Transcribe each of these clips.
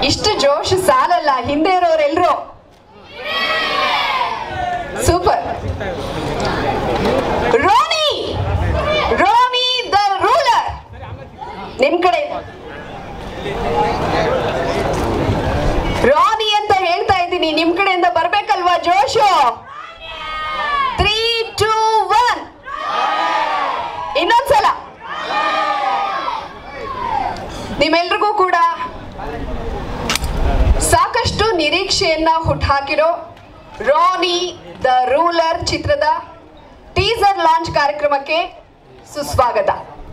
ಇಷ್ಟು ಜೋಶ್ ಸಾಲಲ್ಲ ಹಿಂದೆ ಇರೋರೆಲ್ರು super Roni Roni the ruler ನಿಮ್ ಕಡೆ ರಾನಿ ಅಂತ ಹೇಳ್ತಾ ಇದ್ದೀನಿ ನಿಮ್ ಕಡೆಯಿಂದ ಬರ್ಬೇಕಲ್ವಾ ಜೋಶು ತ್ರೀ ಟೂ ಒನ್ ಇನ್ನೊಂದ್ಸಲ ನಿಮ್ಮೆಲ್ರಿಗೂ ಕೂಡ ಸಾಕಷ್ಟು ನಿರೀಕ್ಷೆಯನ್ನ ಹುಟ್ಟಾಕಿರೋ ರಾನಿ ದ ರೂಲರ್ ಚಿತ್ರದ ಟೀಸರ್ ಲಾಂಚ್ ಕಾರ್ಯಕ್ರಮಕ್ಕೆ ಸುಸ್ವಾಗತ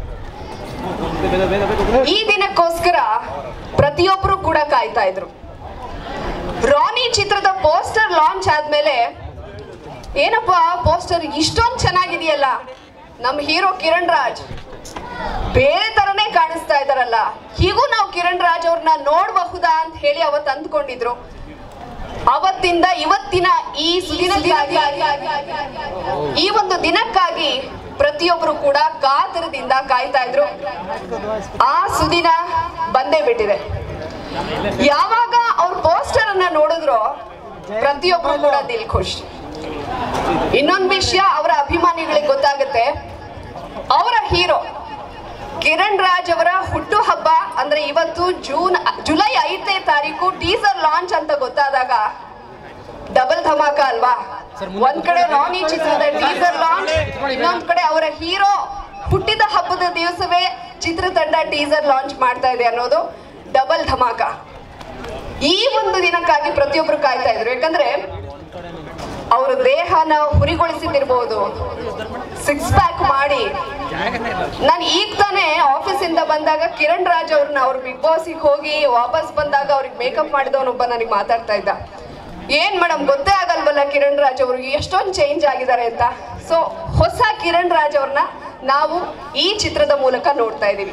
ಈ ದಿನಕ್ಕೋಸ್ಕರ ಪ್ರತಿಯೊಬ್ಬರು ಕೂಡ ಕಾಯ್ತಾ ಇದ್ರು ರಾನಿ ಚಿತ್ರದ ಪೋಸ್ಟರ್ ಲಾಂಚ್ ಆದ್ಮೇಲೆ ಏನಪ್ಪ ಪೋಸ್ಟರ್ ಇಷ್ಟೊಂದು ಚೆನ್ನಾಗಿದೆಯಲ್ಲ ನಮ್ಮ ಹೀರೋ ಕಿರಣ್ ರಾಜ್ ಬೇರೆ ತರನೇ ಕಾಣಿಸ್ತಾ ಇದಾರಲ್ಲ ಹೀಗೂ ನಾವು ಕಿರಣ್ ರಾಜ್ ಅವ್ರನ್ನ ನೋಡಬಹುದಾ ಅಂತ ಹೇಳಿ ಅವತ್ತು ಅಂದ್ಕೊಂಡಿದ್ರು ಅವತ್ತಿಂದ ಇವತ್ತಿನ ಈ ಸುದಿನಕ್ಕಾಗಿ ಈ ಒಂದು ದಿನಕ್ಕಾಗಿ ಪ್ರತಿಯೊಬ್ಬರು ಕೂಡ ಕಾತರದಿಂದ ಕಾಯ್ತಾ ಇದ್ರು ಆ ಸುದಿನ ಬಂದೇ ಬಿಟ್ಟಿದೆ ಯಾವಾಗ ಅವ್ರ ಪೋಸ್ಟರ್ ಅನ್ನ ನೋಡಿದ್ರು ಪ್ರತಿಯೊಬ್ಬರು ಕೂಡ ದಿಲ್ ಖುಷ್ ಇನ್ನೊಂದು ವಿಷಯ ಅವರ ಅಭಿಮಾನಿಗಳಿಗೆ ಗೊತ್ತಾಗುತ್ತೆ ಅವರ ಹೀರೋ ಕಿರಣ್ ರಾಜ್ ಅವರ ಹುಟ್ಟು ಹಬ್ಬ ಅಂದ್ರೆ ಇವತ್ತು ಜೂನ್ ಜುಲೈ ಐದನೇ ತಾರೀಕು ಟೀಸರ್ ಲಾಂಚ್ ಅಂತ ಗೊತ್ತಾದಾಗ ಡಬಲ್ ಧಮಾಕ ಅಲ್ವಾ ಒಂದ್ ಕಡೆ ರಾನಿ ಚಿತ್ರದ ಟೀಸರ್ ಲಾಂಚ್ ಇನ್ನೊಂದ್ ಕಡೆ ಅವರ ಹೀರೋ ಹುಟ್ಟಿದ ಹಬ್ಬದ ದಿವಸವೇ ಚಿತ್ರತಂಡ ಟೀಸರ್ ಲಾಂಚ್ ಮಾಡ್ತಾ ಇದೆ ಅನ್ನೋದು ಡಬಲ್ ಧಮಾಕ ಈ ಒಂದು ದಿನಕ್ಕಾಗಿ ಪ್ರತಿಯೊಬ್ರು ಕಾಯ್ತಾ ಇದ್ರು ಯಾಕಂದ್ರೆ ಅವರ ದೇಹನ ಹುರಿಗೊಳಿಸಿದಿರ್ಬೋದು ಸಿಕ್ಸ್ ಪ್ಯಾಕ್ ಮಾಡಿ ನಾನು ಈಗ ತಾನೇ ಆಫೀಸಿಂದ ಬಂದಾಗ ಕಿರಣ್ ರಾಜ್ ಅವ್ರನ್ನ ಅವ್ರ ಬಿಗ್ ಬಾಸಿಗೆ ಹೋಗಿ ವಾಪಸ್ ಬಂದಾಗ ಅವ್ರಿಗೆ ಮೇಕಪ್ ಮಾಡಿದವನೊಬ್ಬ ನನಗೆ ಮಾತಾಡ್ತಾ ಇದ್ದ ಏನ್ ಮೇಡಮ್ ಗೊತ್ತೇ ಆಗಲ್ವಲ್ಲ ಕಿರಣ್ ರಾಜ್ ಅವ್ರಿಗೆ ಎಷ್ಟೊಂದು ಚೇಂಜ್ ಆಗಿದ್ದಾರೆ ಅಂತ ಸೊ ಹೊಸ ಕಿರಣ್ ರಾಜ್ ಅವ್ರನ್ನ ನಾವು ಈ ಚಿತ್ರದ ಮೂಲಕ ನೋಡ್ತಾ ಇದೀವಿ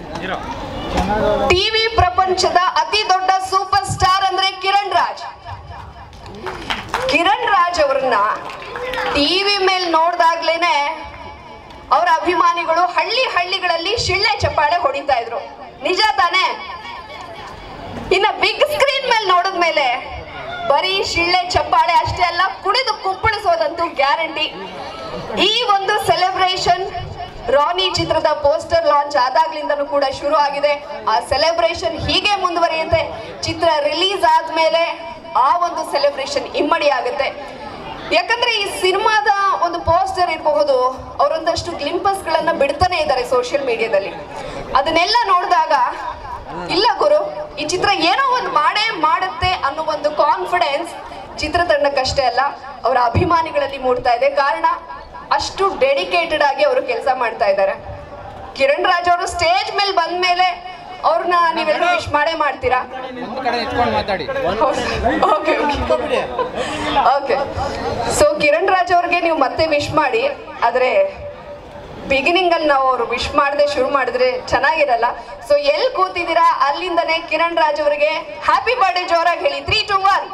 ಟಿವಿ ಪ್ರಪಂಚದ ಅತಿ ದೊಡ್ಡ ಸೂಪರ್ ಸ್ಟಾರ್ ಅಂದ್ರೆ ಕಿರಣ್ ರಾಜ್ ಕಿರಣ್ ರಾಜ್ ಅವ್ರನ್ನ ಟಿವಿ ಮೇಲೆ ನೋಡ್ದಾಗ್ಲೇನೆ ಅವರ ಅಭಿಮಾನಿಗಳು ಹಳ್ಳಿ ಹಳ್ಳಿಗಳಲ್ಲಿ ಶಿಳ್ಳೆ ಚಪ್ಪಾಳೆ ಹೊಡಿತಾ ಇದ್ರು ನಿಜ ತಾನೇ ಇನ್ನ ಬಿಗ್ ಸ್ಕ್ರೀನ್ ಮೇಲೆ ನೋಡಿದ್ಮೇಲೆ ಬರೀ ಶಿಳ್ಳೆ ಚಪ್ಪಾಳೆ ಅಷ್ಟೇ ಅಲ್ಲ ಕುಡಿದು ಕುಪ್ಪಳಿಸೋದಂತೂ ಗ್ಯಾರಂಟಿ ಈ ಒಂದು ಸೆಲೆಬ್ರೇಷನ್ ರಾನಿ ಚಿತ್ರದ ಪೋಸ್ಟರ್ ಲಾಂಚ್ ಆದಾಗ್ಲಿಂದನೂ ಕೂಡ ಶುರು ಆಗಿದೆ ಆ ಸೆಲೆಬ್ರೇಷನ್ ಹೀಗೆ ಮುಂದುವರಿಯುತ್ತೆ ಚಿತ್ರ ರಿಲೀಸ್ ಆದ್ಮೇಲೆ ಆ ಒಂದು ಸೆಲೆಬ್ರೇಷನ್ ಇಮ್ಮಡಿ ಆಗುತ್ತೆ ಯಾಕಂದ್ರೆ ಈ ಸಿನಿಮಾದ ಒಂದು ಪೋಸ್ಟರ್ ಇರಬಹುದು ಅವರೊಂದಷ್ಟು ಗ್ಲಿಂಪಸ್ ಗಳನ್ನ ಬಿಡ್ತಾನೆ ಇದ್ದಾರೆ ಸೋಷಿಯಲ್ ಮೀಡಿಯಾದಲ್ಲಿ ಅದನ್ನೆಲ್ಲ ನೋಡಿದಾಗ ಇಲ್ಲ ಗುರು ಈ ಚಿತ್ರ ಏನೋ ಒಂದು ಮಾಡೇ ಮಾಡುತ್ತೆ ಅನ್ನೋ ಒಂದು ಕಾನ್ಫಿಡೆನ್ಸ್ ಚಿತ್ರತಂಡಕ್ಕಷ್ಟೇ ಅಲ್ಲ ಅವರ ಅಭಿಮಾನಿಗಳಲ್ಲಿ ಮೂಡ್ತಾ ಇದೆ ಕಾರಣ ಅಷ್ಟು ಡೆಡಿಕೇಟೆಡ್ ಆಗಿ ಅವರು ಕೆಲಸ ಮಾಡ್ತಾ ಇದ್ದಾರೆ ಕಿರಣ್ ರಾಜ್ ಅವರು ಸ್ಟೇಜ್ ಮೇಲೆ ಬಂದ ಮೇಲೆ ಅವ್ರನ್ನ ನೀವೆಲ್ಲರೂ ವಿಶ್ ಮಾಡೇ ಮಾಡ್ತೀರಾ ಒಂದು ಕಡೆ ಇಟ್ಕೊಂಡು ಮಾತಾಡಿ okay okay so Kiran Raj ಅವ್ರಿಗೆ ನೀವು ಮತ್ತೆ ವಿಶ್ ಮಾಡಿ ಆದರೆ ಬಿಗಿನಿಂಗ್ ಅಲ್ಲಿ ನಾವು ಅವ್ರು ವಿಶ್ ಮಾಡದೆ ಶುರು ಮಾಡಿದ್ರೆ ಚೆನ್ನಾಗಿರಲ್ಲ ಸೊ ಎಲ್ಲಿ ಕೂತಿದ್ದೀರಾ ಅಲ್ಲಿಂದನೇ ಕಿರಣ್ ರಾಜ್ ಅವರಿಗೆ ಹ್ಯಾಪಿ ಬರ್ಡೇ ಜೋರಾಗಿ ಹೇಳಿ three two one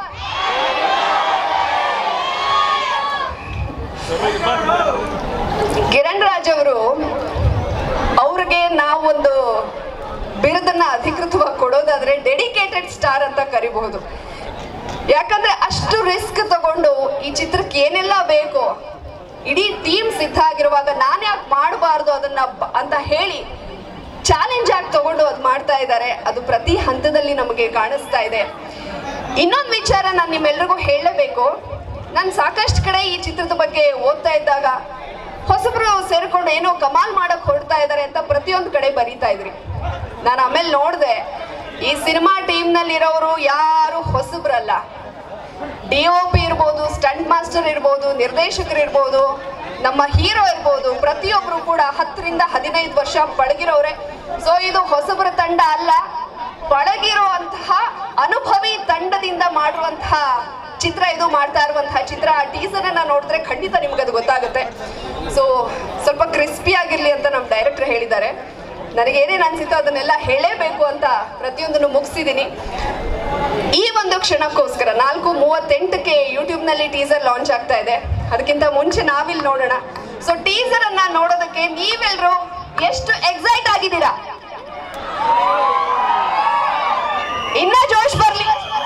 Kiran Raj ಅವರು ಅವ್ರಿಗೆ ನಾವೊಂದು ಬಿರುದನ್ನ ಅಧಿಕೃತವಾಗಿ ಕೊಡೋದಾದ್ರೆ ಡೆಡಿಕೇಟೆಡ್ ಸ್ಟಾರ್ ಅಂತ ಕರಿಬಹುದು ಯಾಕಂದ್ರೆ ಅಷ್ಟು ರಿಸ್ಕ್ ತಗೊಂಡು ಈ ಚಿತ್ರಕ್ಕೆ ಏನೆಲ್ಲ ಬೇಕು ಇಡೀ ಟೀಮ್ ಸಿದ್ಧ ಆಗಿರುವಾಗ ನಾನು ಯಾಕೆ ಮಾಡಬಾರ್ದು ಅದನ್ನ ಬ- ಅಂತ ಹೇಳಿ ಚಾಲೆಂಜ್ ಆಗಿ ತಗೊಂಡು ಅದು ಮಾಡ್ತಾ ಇದ್ದಾರೆ ಅದು ಪ್ರತಿ ಹಂತದಲ್ಲಿ ನಮಗೆ ಕಾಣಿಸ್ತಾ ಇದೆ ಇನ್ನೊಂದು ವಿಚಾರ ನಾನು ನಿಮ್ಮೆಲ್ರಿಗೂ ಹೇಳಲೇಬೇಕು ನಾನು ಸಾಕಷ್ಟು ಕಡೆ ಈ ಚಿತ್ರದ ಬಗ್ಗೆ ಓದ್ತಾ ಇದ್ದಾಗ ಹೊಸಬ್ರು ಸೇರ್ಕೊಂಡು ಏನೋ ಕಮಾಲ್ ಮಾಡಕ್ ಹೊರಡ್ತಾ ಇದ್ದಾರೆ ಅಂತ ಪ್ರತಿಯೊಂದು ಕಡೆ ಬರೀತಾ ಇದ್ರಿ ನಾನು ಆಮೇಲೆ ನೋಡಿದೆ ಈ ಸಿನಿಮಾ ಟೀಮ್ನಲ್ಲಿರೋರು ಯಾರು ಹೊಸಬ್ರಲ್ಲ ಡಿ ಒ ಪಿ ಇರ್ಬೋದು ಸ್ಟಂಟ್ ಮಾಸ್ಟರ್ ಇರ್ಬೋದು ನಿರ್ದೇಶಕರು ಇರ್ಬೋದು ನಮ್ಮ ಹೀರೋ ಇರ್ಬೋದು ಪ್ರತಿಯೊಬ್ರು ಕೂಡ ಹತ್ತರಿಂದ ಹದಿನೈದು ವರ್ಷ ಪಳಗಿರೋರೆ ಸೊ ಇದು ಹೊಸಬರ ತಂಡ ಅಲ್ಲ ಪಳಗಿರುವಂತಹ ಅನುಭವಿ ತಂಡದಿಂದ ಮಾಡುವಂತಹ ಚಿತ್ರ ಇದು ಮಾಡ್ತಾ ಇರುವಂತಹ ಚಿತ್ರ ಆ ಟೀಸರ್ ಅನ್ನ ನೋಡಿದ್ರೆ ಖಂಡಿತ ನಿಮ್ಗೆ ಅದು ಗೊತ್ತಾಗುತ್ತೆ ಸೊ ಸ್ವಲ್ಪ ಕ್ರಿಸ್ಪಿ ಆಗಿರ್ಲಿ ಅಂತ ನಮ್ಮ ಡೈರೆಕ್ಟರ್ ಹೇಳಿದ್ದಾರೆ ನನಗೆ ಏನೇನು ಅನ್ಸಿತ್ತೋ ಅದನ್ನೆಲ್ಲ ಹೇಳಲೇಬೇಕು ಅಂತ ಪ್ರತಿಯೊಂದನ್ನು ಮುಗಿಸಿದ್ದೀನಿ ಈ ಒಂದು ಕ್ಷಣಕ್ಕೋಸ್ಕರ ನಾಲ್ಕು ಮೂವತ್ತೆಂಟಕ್ಕೆ ಯೂಟ್ಯೂಬ್ನಲ್ಲಿ ಟೀಸರ್ ಲಾಂಚ್ ಆಗ್ತಾ ಇದೆ ಅದಕ್ಕಿಂತ ಮುಂಚೆ ನಾವಿಲ್ಲಿ ನೋಡೋಣ ಸೊ ಟೀಸರ್ ಅನ್ನ ನೋಡೋದಕ್ಕೆ ನೀವೆಲ್ಲರೂ ಎಷ್ಟು ಎಕ್ಸೈಟ್ ಆಗಿದ್ದೀರಾ ಇನ್ನ ಜೋಶ್ ಬರ್ಲಿ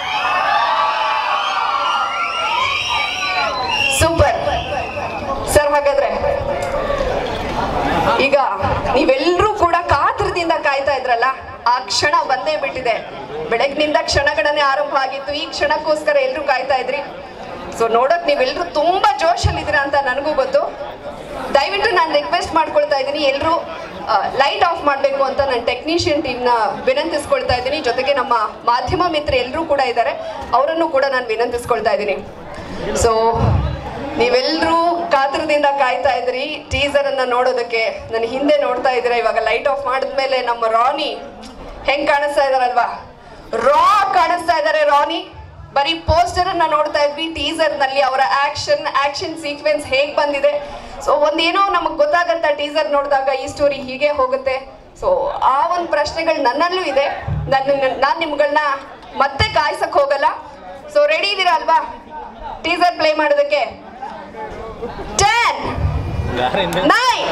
ಸೂಪರ್ ಸರ್ ಹಾಗಾದ್ರೆ ಈಗ ನೀವೆಲ್ಲರೂ ಕೂಡ ಕಾತರದಿಂದ ಕಾಯ್ತಾ ಇದ್ರಲ್ಲ ಆ ಕ್ಷಣ ಬಂದೇ ಬಿಟ್ಟಿದೆ ಬೆಳಗ್ನಿಂದ ಕ್ಷಣಗಣನೆ ಆರಂಭ ಆಗಿತ್ತು ಈ ಕ್ಷಣಕ್ಕೋಸ್ಕರ ಎಲ್ಲರೂ ಕಾಯ್ತಾ ಇದ್ರಿ ಸೊ ನೋಡಕ್ ನೀವೆಲ್ಲರೂ ತುಂಬಾ ಜೋಶಲ್ಲಿದ್ದೀರಾ ಅಂತ ನನಗೂ ಗೊತ್ತು ದಯವಿಟ್ಟು ನಾನು ರಿಕ್ವೆಸ್ಟ್ ಮಾಡ್ಕೊಳ್ತಾ ಇದ್ದೀನಿ ಎಲ್ಲರೂ ಲೈಟ್ ಆಫ್ ಮಾಡಬೇಕು ಅಂತ ನನ್ನ ಟೆಕ್ನಿಷಿಯನ್ ಟೀಮ್ನ ವಿನಂತಿಸ್ಕೊಳ್ತಾ ಇದ್ದೀನಿ ಜೊತೆಗೆ ನಮ್ಮ ಮಾಧ್ಯಮ ಮಿತ್ರ ಎಲ್ಲರೂ ಕೂಡ ಇದ್ದಾರೆ ಅವರನ್ನು ಕೂಡ ನಾನು ವಿನಂತಿಸ್ಕೊಳ್ತಾ ಇದ್ದೀನಿ ಸೊ ನೀವೆಲ್ಲರೂ ಕಾತರದಿಂದ ಕಾಯ್ತಾ ಇದ್ರಿ ಟೀಸರ್ ಅನ್ನ ನೋಡೋದಕ್ಕೆ ನನ್ನ ಹಿಂದೆ ನೋಡ್ತಾ ಇದ್ದೀರಾ ಇವಾಗ ಲೈಟ್ ಆಫ್ ಮಾಡಿದ್ಮೇಲೆ ನಮ್ಮ ರಾನಿ ಹೆಂಗ್ ಕಾಣಿಸ್ತಾ ಇದಾರಲ್ವಾ ರಾ ಕಾಣಿಸ್ತಾ ಇದ್ದಾರೆ ರಾನಿ ಬರೀ ಪೋಸ್ಟರ್ ಅನ್ನ ನೋಡ್ತಾ ಇದ್ವಿ ಟೀಸರ್ ನಲ್ಲಿ ಅವರ ಆಕ್ಷನ್ ಆಕ್ಷನ್ ಸೀಕ್ವೆನ್ಸ್ ಹೇಗ್ ಬಂದಿದೆ ಸೊ ಒಂದೇನೋ ನಮಗ್ ಗೊತ್ತಾಗತ್ತ ಟೀಸರ್ ನೋಡಿದಾಗ ಈ ಸ್ಟೋರಿ ಹೀಗೆ ಹೋಗುತ್ತೆ ಸೊ ಆ ಒಂದು ಪ್ರಶ್ನೆಗಳು ನನ್ನಲ್ಲೂ ಇದೆ ನನ್ನ ನಾನು ನಿಮ್ಗಳನ್ನ ಮತ್ತೆ ಕಾಯ್ಸಕ್ ಹೋಗಲ್ಲ ಸೊ ರೆಡಿ ಇದೀರಾ ಅಲ್ವಾ ಟೀಸರ್ ಪ್ಲೇ ಮಾಡೋದಕ್ಕೆ ten nine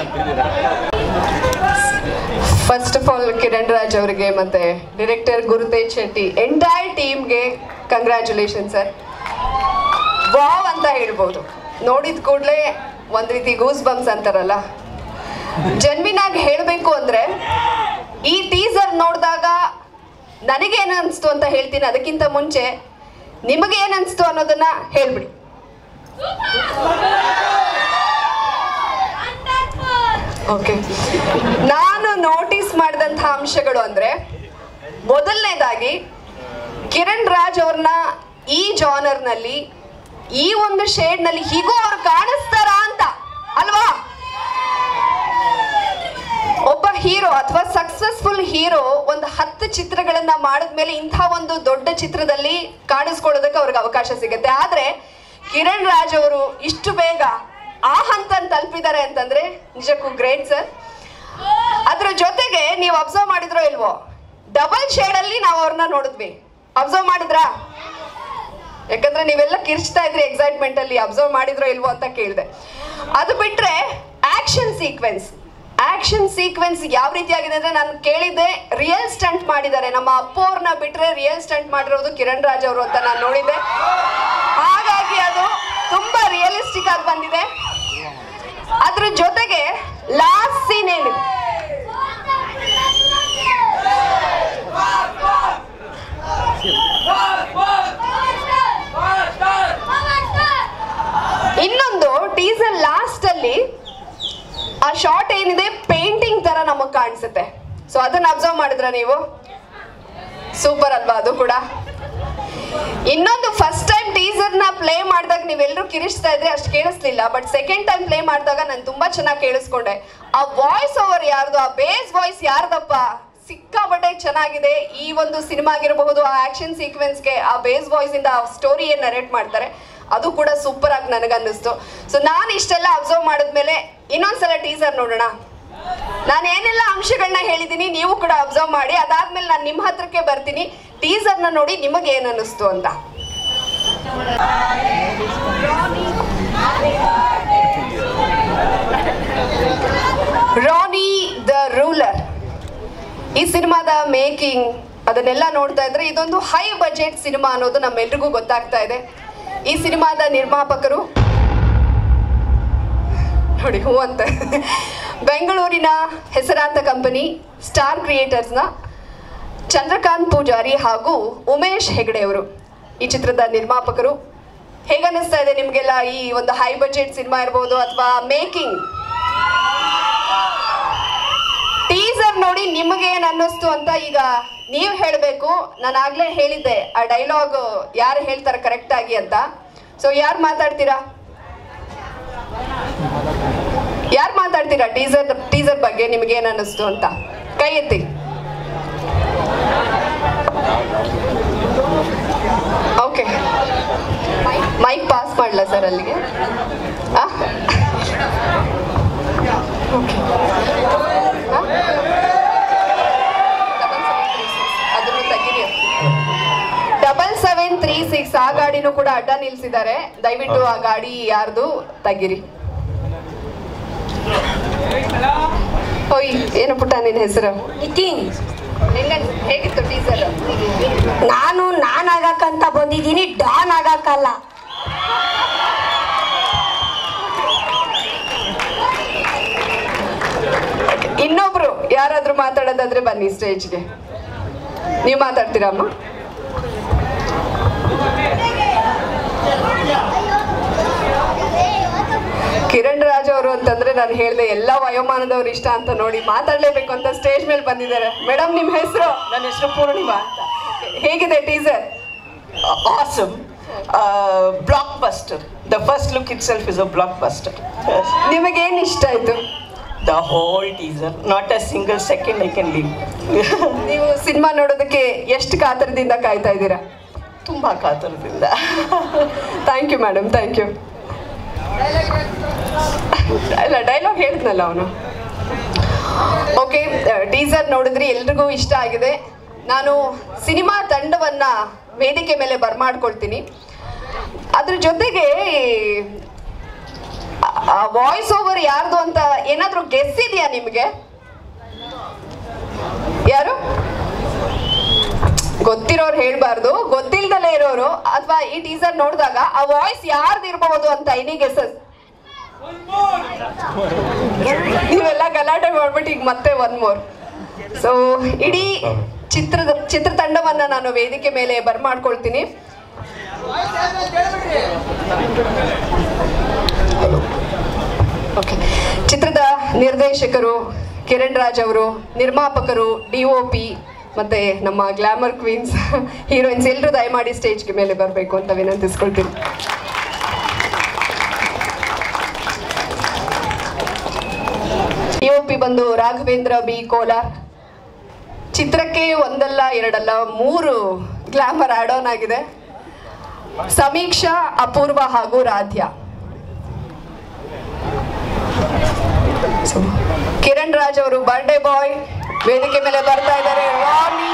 first of all Kiran Raj ಅವರಿಗೆ ಮತ್ತೆ ಡೈರೆಕ್ಟರ್ ಗುರುತೇಜ್ ಶೆಟ್ಟಿ ಎಂಟೈರ್ ಟೀಮ್ಗೆ ಕಂಗ್ರ್ಯಾಚುಲೇಷನ್ ಸರ್ ವಾವ್ ಅಂತ ಹೇಳ್ಬೋದು ನೋಡಿದ ಕೂಡಲೇ ಒಂದ್ ರೀತಿ ಗೂಸ್ ಬಂಪ್ಸ್ ಅಂತಾರಲ್ಲ ಜನ್ವಿನ್ ಆಗಿ ಹೇಳಬೇಕು ಅಂದ್ರೆ ಈ ಟೀಸರ್ ನೋಡಿದಾಗ ನನಗೇನು ಅನಿಸ್ತು ಅಂತ ಹೇಳ್ತೀನಿ ಅದಕ್ಕಿಂತ ಮುಂಚೆ ನಿಮಗೆ ಏನು ಅನಿಸ್ತು ಅನ್ನೋದನ್ನ ಹೇಳ್ಬಿಡಿ ಓಕೆ ನಾನು ನೋಟಿಸ್ ಮಾಡಿದಂಥ ಅಂಶಗಳು ಅಂದ್ರೆ ಮೊದಲನೇದಾಗಿ ಕಿರಣ್ ರಾಜ್ ಅವ್ರನ್ನ ಈ ಜಾನರ್ ನಲ್ಲಿ ಈ ಒಂದು ಶೇಡ್ ನಲ್ಲಿ ಹೀಗೂ ಅವ್ರು ಕಾಣಿಸ್ತಾರಾ ಅಂತ ಅಲ್ವಾ ಒಬ್ಬ ಹೀರೋ ಅಥವಾ ಸಕ್ಸಸ್ಫುಲ್ ಹೀರೋ ಒಂದು ಹತ್ತು ಚಿತ್ರಗಳನ್ನ ಮಾಡಿದ್ಮೇಲೆ ಇಂಥ ಒಂದು ದೊಡ್ಡ ಚಿತ್ರದಲ್ಲಿ ಕಾಣಿಸ್ಕೊಳ್ಳೋದಕ್ಕೆ ಅವ್ರಿಗೆ ಅವಕಾಶ ಸಿಗುತ್ತೆ ಆದ್ರೆ ಕಿರಣ್ ರಾಜ್ ಅವರು ಇಷ್ಟು ಬೇಗ ಆ ಹಂತ ತಲುಪಿದ್ದಾರೆ ಅಂತಂದ್ರೆ ನಿಜಕ್ಕೂ ಗ್ರೇಟ್ ಸರ್ ಅದ್ರ ಜೊತೆಗೆ ನೀವು ಅಬ್ಸರ್ವ್ ಮಾಡಿದ್ರೋ ಇಲ್ವೋ ಡಬಲ್ ಶೇಡ್ ಅಲ್ಲಿ ನಾವು ಅವ್ರನ್ನ ನೋಡಿದ್ವಿ ಅಬ್ಸರ್ವ್ ಮಾಡಿದ್ರಾ ಯಾಕಂದ್ರೆ ನೀವೆಲ್ಲ ಕಿರ್ಚ್ತಾ ಇದ್ರಿ ಎಕ್ಸೈಟ್ಮೆಂಟ್ ಅಲ್ಲಿ ಅಬ್ಸರ್ವ್ ಮಾಡಿದ್ರೋ ಇಲ್ವೋ ಅಂತ ಕೇಳಿದೆ ಅದು ಬಿಟ್ರೆ ಆಕ್ಷನ್ ಸೀಕ್ವೆನ್ಸ್ ಆಕ್ಷನ್ ಸೀಕ್ವೆನ್ಸ್ ಯಾವ ರೀತಿಯಾಗಿದೆ ಅಂದ್ರೆ ನಾನು ಕೇಳಿದ್ದೆ ರಿಯಲ್ ಸ್ಟಂಟ್ ಮಾಡಿದ್ದಾರೆ ನಮ್ಮ ಅಪ್ಪು ಅವ್ರನ್ನ ಬಿಟ್ರೆ ರಿಯಲ್ ಸ್ಟಂಟ್ ಮಾಡಿರೋದು ಕಿರಣ್ ರಾಜ್ ಅವರು ಅಂತ ನಾನು ನೋಡಿದ್ದೆ ಹಾಗಾಗಿ ಅದು ತುಂಬಾ ರಿಯಲಿಸ್ಟಿಕ್ ಆಗಿ ಬಂದಿದೆ ಅದ್ರ ಜೊತೆಗೆ ಲಾಸ್ಟ್ ಸೀನ್ ಏನಿದೆ ಇನ್ನೊಂದು ಟೀಸರ್ ಲಾಸ್ಟ್ ಅಲ್ಲಿ ಆ ಶಾರ್ಟ್ ಏನಿದೆ ಪೇಂಟಿಂಗ್ ತರ ನಮಗ್ ಕಾಣಿಸುತ್ತೆ ಸೊ ಅದನ್ನ ಅಬ್ಸರ್ವ್ ಮಾಡಿದ್ರ ನೀವು ಸೂಪರ್ ಅಲ್ವಾ ಅದು ಕೂಡ ಇನ್ನೊಂದು ಫಸ್ಟ್ ಟೈಮ್ ಟೀಸರ್ ನ ಪ್ಲೇ ಮಾಡಿದಾಗ ನೀವೆಲ್ಲರೂ ಕಿರಿಸ್ತಾ ಇದ್ರೆ ಅಷ್ಟು ಕೇಳಿಸ್ಲಿಲ್ಲ ಬಟ್ ಸೆಕೆಂಡ್ ಟೈಮ್ ಪ್ಲೇ ಮಾಡಿದಾಗ ನಾನು ತುಂಬಾ ಚೆನ್ನಾಗಿ ಕೇಳಿಸ್ಕೊಂಡೆ ಆ ವಾಯ್ಸ್ ಓವರ್ ಯಾರ್ದು ಆ ಬೇಸ್ ವಾಯ್ಸ್ ಯಾರ್ದಪ್ಪ ಸಿಕ್ಕಾಪಟ್ಟೆ ಚೆನ್ನಾಗಿದೆ ಈ ಒಂದು ಸಿನಿಮಾ ಆಗಿರಬಹುದು ಆ ಆಕ್ಷನ್ ಸೀಕ್ವೆನ್ಸ್ಗೆ ಆ ಬೇಸ್ ವಾಯ್ಸ್ ಇಂದ ಸ್ಟೋರಿ ಏನ್ ನರೇಟ್ ಮಾಡ್ತಾರೆ ಅದು ಕೂಡ ಸೂಪರ್ ಆಗಿ ನನಗನ್ನಿಸ್ತು ಸೊ ನಾನು ಇಷ್ಟೆಲ್ಲ ಅಬ್ಸರ್ವ್ ಮಾಡಿದ್ಮೇಲೆ ಇನ್ನೊಂದ್ಸಲ ಟೀಸರ್ ನೋಡೋಣ ನಾನು ಏನೆಲ್ಲ ಅಂಶಗಳನ್ನ ಹೇಳಿದ್ದೀನಿ ನೀವು ಕೂಡ ಅಬ್ಸರ್ವ್ ಮಾಡಿ ಅದಾದ್ಮೇಲೆ ನಾನು ನಿಮ್ಮ ಹತ್ರಕ್ಕೆ ಬರ್ತೀನಿ ಟೀಸರ್ನ ನೋಡಿ ನಿಮಗೆ ಏನು ಅನ್ನಿಸ್ತು ಅಂತ ರಾನಿ ದ ರೂಲರ್ ಈ ಸಿನಿಮಾದ ಮೇಕಿಂಗ್ ಅದನ್ನೆಲ್ಲ ನೋಡ್ತಾ ಇದ್ರೆ ಇದೊಂದು ಹೈ ಬಜೆಟ್ ಸಿನಿಮಾ ಅನ್ನೋದು ನಮ್ಮೆಲ್ರಿಗೂ ಗೊತ್ತಾಗ್ತಾ ಇದೆ ಈ ಸಿನಿಮಾದ ನಿರ್ಮಾಪಕರು ನೋಡಿ ಹೂ ಅಂತ ಬೆಂಗಳೂರಿನ ಹೆಸರಾಂತ ಕಂಪನಿ ಸ್ಟಾರ್ ಕ್ರಿಯೇಟರ್ಸ್ನ ಚಂದ್ರಕಾಂತ್ ಪೂಜಾರಿ ಹಾಗೂ ಉಮೇಶ್ ಹೆಗಡೆ ಅವರು ಈ ಚಿತ್ರದ ನಿರ್ಮಾಪಕರು ಹೇಗನ್ನಿಸ್ತಾ ಇದೆ ನಿಮಗೆಲ್ಲ ಈ ಒಂದು ಹೈ ಬಜೆಟ್ ಸಿನಿಮಾ ಇರ್ಬೋದು ಅಥವಾ ಮೇಕಿಂಗ್ ಟೀಸರ್ ನೋಡಿ ನಿಮಗೆ ಏನ್ ಅನ್ನಿಸ್ತು ಅಂತ ಈಗ ನೀವು ಹೇಳಬೇಕು ನಾನು ಆಗ್ಲೇ ಹೇಳಿದ್ದೆ ಆ ಡೈಲಾಗ್ ಯಾರು ಹೇಳ್ತಾರೆ ಕರೆಕ್ಟ್ ಆಗಿ ಅಂತ ಸೊ ಯಾರು ಮಾತಾಡ್ತೀರಾ ಯಾರು ಮಾತಾಡ್ತೀರಾ ಟೀಸರ್ ಟೀಸರ್ ಬಗ್ಗೆ ನಿಮ್ಗೆ ಏನ್ ಅನ್ನಿಸ್ತು ಅಂತ ಕೈ ಎತ್ತಿ ಓಕೆ ಮೈಕ್ ಪಾಸ್ ಮಾಡ್ಲಾ ಸರ್ ಅಲ್ಲಿಗೆ ಆ? Okay. ಆ? ಅದನ್ನು ತೆಗೀರಿ ಡಬಲ್ ಸೆವೆನ್ ತ್ರೀ ಸಿಕ್ಸ್ ಆ ಗಾಡಿನೂ ಕೂಡ ಅಡ್ಡ ನಿಲ್ಸಿದ್ದಾರೆ ದಯವಿಟ್ಟು ಆ ಗಾಡಿ ಯಾರ್ದು ತೆಗಿರಿ ಓಯ್ ಏನು ಪುಟ್ಟ ನಿನ್ನ ಹೆಸರು ನಿತಿನ್ ಹೆಂಗ ಹೇಗಿತ್ತು ಟೀಸರ್ ನಾನು ನಾನ್ ಆಗಕ್ಕಂತ ಬಂದಿದ್ದೀನಿ ಡಾನ್ ಆಗಕ್ಕಲ್ಲ ಇನ್ನೊಬ್ರು ಯಾರಾದ್ರೂ ಮಾತಾಡೋದಾದ್ರೆ ಬನ್ನಿ ಸ್ಟೇಜ್ಗೆ ನೀವು ಮಾತಾಡ್ತೀರಮ್ಮ ಕಿರಣ್ ರಾಜ್ ಅವರು ಅಂತಂದ್ರೆ ನಾನು ಹೇಳಿದೆ ಎಲ್ಲ ವಯೋಮಾನದವ್ರು ಇಷ್ಟ ಅಂತ ನೋಡಿ ಮಾತಾಡ್ಲೇಬೇಕು ಅಂತ ಸ್ಟೇಜ್ ಮೇಲೆ ಬಂದಿದ್ದಾರೆ ಮೇಡಮ್ ನಿಮ್ಮ ಹೆಸರು ನನ್ನ ಹೆಸರು ಪೂರ್ಣಿಮಾ ಅಂತ ಹೇಗಿದೆ teaser awesome. Uh, blockbuster. The first look itself is a blockbuster. Yes. ನಿಮಗೇನು ಇಷ್ಟ ಆಯ್ತು The whole teaser, not a single second I can leave. ನೀವು ಸಿನಿಮಾ ನೋಡೋದಕ್ಕೆ ಎಷ್ಟು ಕಾತರದಿಂದ ಕಾಯ್ತಾ ಇದ್ದೀರಾ ತುಂಬ ಕಾತರದಿಂದ thank you madam thank you ಅಲ್ಲ ಡೈಲಾಗ್ ಹೇಳಿದ್ನಲ್ಲ ಅವನು ಓಕೆ ಟೀಸರ್ ನೋಡಿದ್ರಿ ಎಲ್ರಿಗೂ ಇಷ್ಟ ಆಗಿದೆ ನಾನು ಸಿನಿಮಾ ತಂಡವನ್ನ ವೇದಿಕೆ ಮೇಲೆ ಬರ್ಮಾಡ್ಕೊಳ್ತೀನಿ ಅದ್ರ ಜೊತೆಗೆ ವಾಯ್ಸ್ ಓವರ್ ಯಾರ್ದು ಅಂತ ಏನಾದರೂ ಗೆಸ್ ಇದೆಯಾ ನಿಮಗೆ ಯಾರು ಗೊತ್ತಿರೋರು ಹೇಳ್ಬಾರ್ದು ಗೊತ್ತಿಲ್ದಲೇ ಇರೋರು ಅಥವಾ ಈ ಟೀಸರ್ ನೋಡಿದಾಗ ಆ ವಾಯ್ಸ್ ಯಾರ್ದು ಇರ್ಬಹುದು ಅಂತ ಎನಿ ಗೆಸಸ್ ನೀವೆಲ್ಲ ಗಲಾಟೆ ಮಾಡ್ಬಿಟ್ಟು ಈಗ ಮತ್ತೆ ಒನ್ ಮೋರ್ ಸೊ ಇಡೀ ಚಿತ್ರದ ಚಿತ್ರತಂಡವನ್ನ ನಾನು ವೇದಿಕೆ ಮೇಲೆ ಬರ್ಮಾಡ್ಕೊಳ್ತೀನಿ ಓಕೆ ಚಿತ್ರದ ನಿರ್ದೇಶಕರು ಕಿರಣ್ ರಾಜ್ ಅವರು ನಿರ್ಮಾಪಕರು ಡಿ ಒ ಪಿ ಮತ್ತೆ ನಮ್ಮ ಗ್ಲಾಮರ್ ಕ್ವೀನ್ಸ್ ಹೀರೋಯಿನ್ಸ್ ಎಲ್ಲರೂ ದಯಮಾಡಿ ಸ್ಟೇಜ್ಗೆ ಮೇಲೆ ಬರಬೇಕು ಅಂತ ವಿನಂತಿಸ್ಕೊಳ್ತೀನಿ ಡಿ ಒ ಪಿ ಬಂದು ರಾಘವೇಂದ್ರ ಬಿ ಕೋಲಾರ್ ಚಿತ್ರಕ್ಕೆ ಒಂದಲ್ಲ ಎರಡಲ್ಲ ಮೂರು ಗ್ಲಾಮರ್ ಆಡ್ ಆನ್ ಆಗಿದೆ ಸಮೀಕ್ಷಾ ಅಪೂರ್ವ ಹಾಗೂ ರಾಧ್ಯ So, ಕಿರಣ್ ರಾಜ್ ಅವರು ಬರ್ಡೇ ಬಾಯ್ ವೇದಿಕೆ ಮೇಲೆ ಬರ್ತಾ ಇದ್ದಾರೆ ರಾನಿ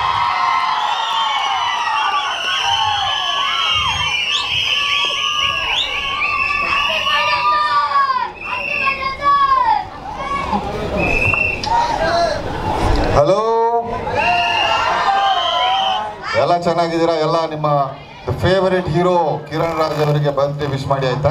ಹಲೋ ಎಲ್ಲ ಚೆನ್ನಾಗಿದ್ದೀರಾ ಎಲ್ಲ ನಿಮ್ಮ ಫೇವರಿಟ್ ಹೀರೋ ಕಿರಣ್ ರಾಜ್ ಅವರಿಗೆ ಬರ್ತ್ಡೇ ವಿಶ್ ಮಾಡಿ ಆಯ್ತಾ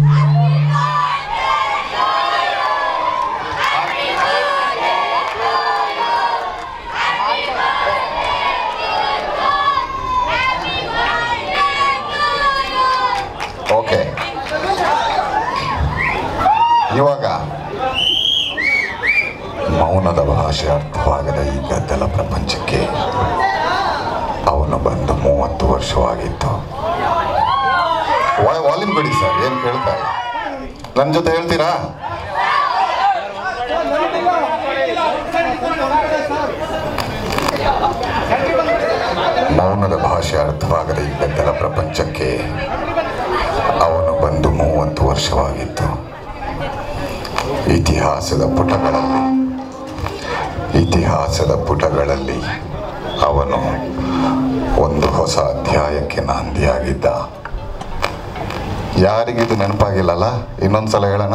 ಓಕೆ ಇವಾಗ ಮೌನದ ಭಾಷೆ ಅರ್ಥವಾಗದ ಈ ಗದ್ದಲ ಪ್ರಪಂಚಕ್ಕೆ ಅವನು ಬಂದು ಮೂವತ್ತು ವರ್ಷವಾಗಿತ್ತು ವಾಲ್ಯೂಮ್ ಕೊಡಿ ಸರ್ ಏನು ಕೇಳ್ತಾರೆ ನನ್ನ ಜೊತೆ ಹೇಳ್ತೀರಾ ಮೌನದ ಭಾಷೆ ಅರ್ಥವಾಗದ ಈ ಗದ್ದಲ ಪ್ರಪಂಚಕ್ಕೆ ಅವನು ಬಂದು ಮೂವತ್ತು ವರ್ಷವಾಗಿತ್ತು ಇತಿಹಾಸದ ಪುಟಗಳಲ್ಲಿ ಇತಿಹಾಸದ ಪುಟಗಳಲ್ಲಿ ಅವನು ಒಂದು ಹೊಸ ಅಧ್ಯಾಯಕ್ಕೆ ನಾಂದಿಯಾಗಿದ್ದ ಯಾರಿಗಿದು ನೆನಪಾಗಿಲ್ಲಲ್ಲ ಇನ್ನೊಂದ್ಸಲ ಹೇಳೋಣ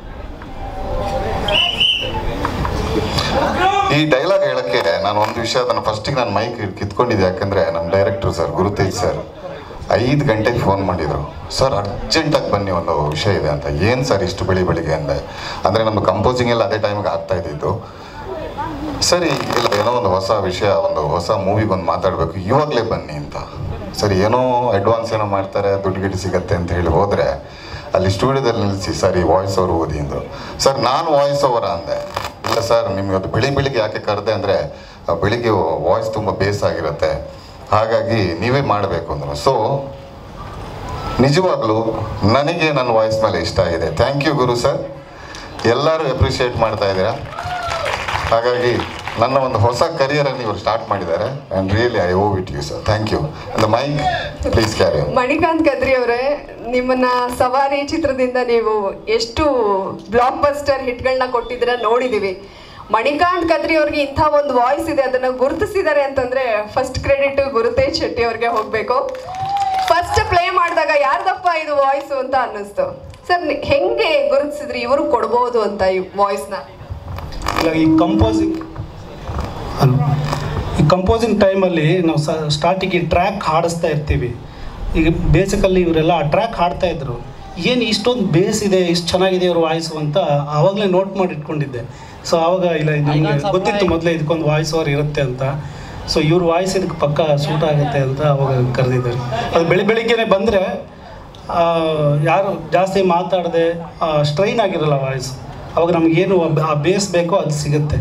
ಈ ಡೈಲಾಗ್ ಹೇಳಕ್ಕೆ ನಾನು ಒಂದು ವಿಷಯ ಅದನ್ನು ಫಸ್ಟಿಗೆ ನಾನು ಮೈಕ್ ಕಿತ್ಕೊಂಡಿದ್ದೆ ಯಾಕಂದ್ರೆ ನಮ್ಮ ಡೈರೆಕ್ಟರ್ ಸರ್ ಗುರುತೇಜ್ ಸರ್ ಐದು ಗಂಟೆಗೆ ಫೋನ್ ಮಾಡಿದರು ಸರ್ ಅರ್ಜೆಂಟಾಗಿ ಬನ್ನಿ ಒಂದು ವಿಷಯ ಇದೆ ಅಂತ ಏನು ಸರ್ ಇಷ್ಟು ಬೆಳಿ ಬೆಳಿಗ್ಗೆ ಅಂದೆ ಅಂದರೆ ನಮ್ಮ ಕಂಪೋಸಿಂಗ್ ಎಲ್ಲ ಅದೇ ಟೈಮ್ಗೆ ಆಗ್ತಾ ಇದ್ದಿದ್ದು ಸರಿ ಇಲ್ಲ ಏನೋ ಒಂದು ಹೊಸ ವಿಷಯ ಒಂದು ಹೊಸ ಮೂವಿಗೆ ಒಂದು ಮಾತಾಡಬೇಕು ಇವಾಗಲೇ ಬನ್ನಿ ಅಂತ ಸರಿ ಏನೋ ಅಡ್ವಾನ್ಸ್ ಏನೋ ಮಾಡ್ತಾರೆ ದುಡ್ಡು ಗಿಡ್ಡು ಸಿಗತ್ತೆ ಅಂತ ಹೇಳಿ ಹೋದರೆ ಅಲ್ಲಿ ಸ್ಟುಡಿಯೋದಲ್ಲಿ ನಿಲ್ಲಿಸಿ ಸರ್ ಈ ವಾಯ್ಸ್ ಓವರ್ ಓದಿ ಅಂದರು ಸರ್ ನಾನು ವಾಯ್ಸ್ ಓವರ ಅಂದೆ ಇಲ್ಲ ಸರ್ ನಿಮಗೆ ಅದು ಬೆಳಿ ಬೆಳಿಗ್ಗೆ ಯಾಕೆ ಕರೆದೆ ಅಂದರೆ ಬೆಳಿಗ್ಗೆ ವಾಯ್ಸ್ ತುಂಬ ಬೇಸ್ ಆಗಿರುತ್ತೆ ಹಾಗಾಗಿ ನೀವೇ ಮಾಡಬೇಕು ಅಂದರು ಸೊ ನಿಜವಾಗ್ಲೂ ನನಗೆ ನನ್ನ ವಾಯ್ಸ್ ಮೇಲೆ ಇಷ್ಟ ಆಗಿದೆ ಥ್ಯಾಂಕ್ ಯು ಗುರು ಸರ್ ಎಲ್ಲರೂ ಅಪ್ರಿಷಿಯೇಟ್ ಮಾಡ್ತಾ ಇದ್ದೀರಾ ಹಾಗಾಗಿ ನನ್ನ ಒಂದು ಹೊಸ ಕರಿಯರನ್ನು ಇವರು ಸ್ಟಾರ್ಟ್ ಮಾಡಿದ್ದಾರೆ and really I owe it you sir thank you the mike please carry Manikanth Kadri ಅವರೇ ನಿಮ್ಮನ್ನ ಸವಾರಿ ಚಿತ್ರದಿಂದ ನೀವು ಎಷ್ಟು ಬ್ಲಾಕ್ ಬಸ್ಟರ್ ಹಿಟ್ಗಳನ್ನ ಕೊಟ್ಟಿದ್ದೀರ ನೋಡಿದೀವಿ ಮಣಿಕಾಂತ್ ಕದ್ರಿ ಅವ್ರಿಗೆ ಇಂಥ ಒಂದು ವಾಯ್ಸ್ ಇದೆ ಅದನ್ನ ಗುರುತಿಸಿದ್ದಾರೆ ಅಂತಂದ್ರೆ ಫಸ್ಟ್ ಕ್ರೆಡಿಟ್ ಗುರುತೇಜ್ ಶೆಟ್ಟಿ ಅವ್ರಿಗೆ ಹೋಗ್ಬೇಕು ಫಸ್ಟ್ ಪ್ಲೇ ಮಾಡಿದಾಗ ಯಾರ್ದಪ್ಪ ಇದು ವಾಯ್ಸ್ ಅಂತ ಅನ್ನಿಸ್ತು ಸರ್ ಹೆಂಗೆ ಗುರುತಿಸಿದ್ರಿ ಇವರು ಕೊಡ್ಬೋದು ಅಂತ ಈ ವಾಯ್ಸ್ನ ಇಲ್ಲ ಈ ಕಂಪೋಸಿಂಗ್ ಹಲೋ ಈ ಕಂಪೋಸಿಂಗ್ ಟೈಮಲ್ಲಿ ನಾವು ಸ ಸ್ಟಾರ್ಟಿಗೆ ಟ್ರ್ಯಾಕ್ ಹಾಡಿಸ್ತಾ ಇರ್ತೀವಿ ಈಗ ಬೇಸಿಕಲ್ಲಿ ಇವರೆಲ್ಲ ಆ ಟ್ರ್ಯಾಕ್ ಹಾಡ್ತಾ ಇದ್ರು ಏನು ಇಷ್ಟೊಂದು ಬೇಸ್ ಇದೆ ಇಷ್ಟು ಚೆನ್ನಾಗಿದೆ ಇವ್ರ ವಾಯ್ಸು ಅಂತ ಆವಾಗಲೇ ನೋಟ್ ಮಾಡಿ ಇಟ್ಕೊಂಡಿದ್ದೆ ಸೊ ಆವಾಗ ಇಲ್ಲ ಇದು ನಿಮಗೆ ಗೊತ್ತಿತ್ತು ಮೊದಲೇ ಇದಕ್ಕೊಂದು ವಾಯ್ಸ್ ಓವರ್ ಇರುತ್ತೆ ಅಂತ ಸೊ ಇವ್ರ ವಾಯ್ಸ್ ಇದಕ್ಕೆ ಪಕ್ಕ ಸೂಟ್ ಆಗುತ್ತೆ ಅಂತ ಅವಾಗ ಕರೆದಿದ್ದಾರೆ ಅದು ಬೆಳಿ ಬೆಳಿಗ್ಗೆನೆ ಬಂದರೆ ಯಾರು ಜಾಸ್ತಿ ಮಾತಾಡದೆ ಸ್ಟ್ರೈನ್ ಆಗಿರಲ್ಲ ವಾಯ್ಸ್ ಅವಾಗ ನಮಗೇನು ಆ ಬೇಸ್ ಬೇಕೋ ಅದು ಸಿಗುತ್ತೆ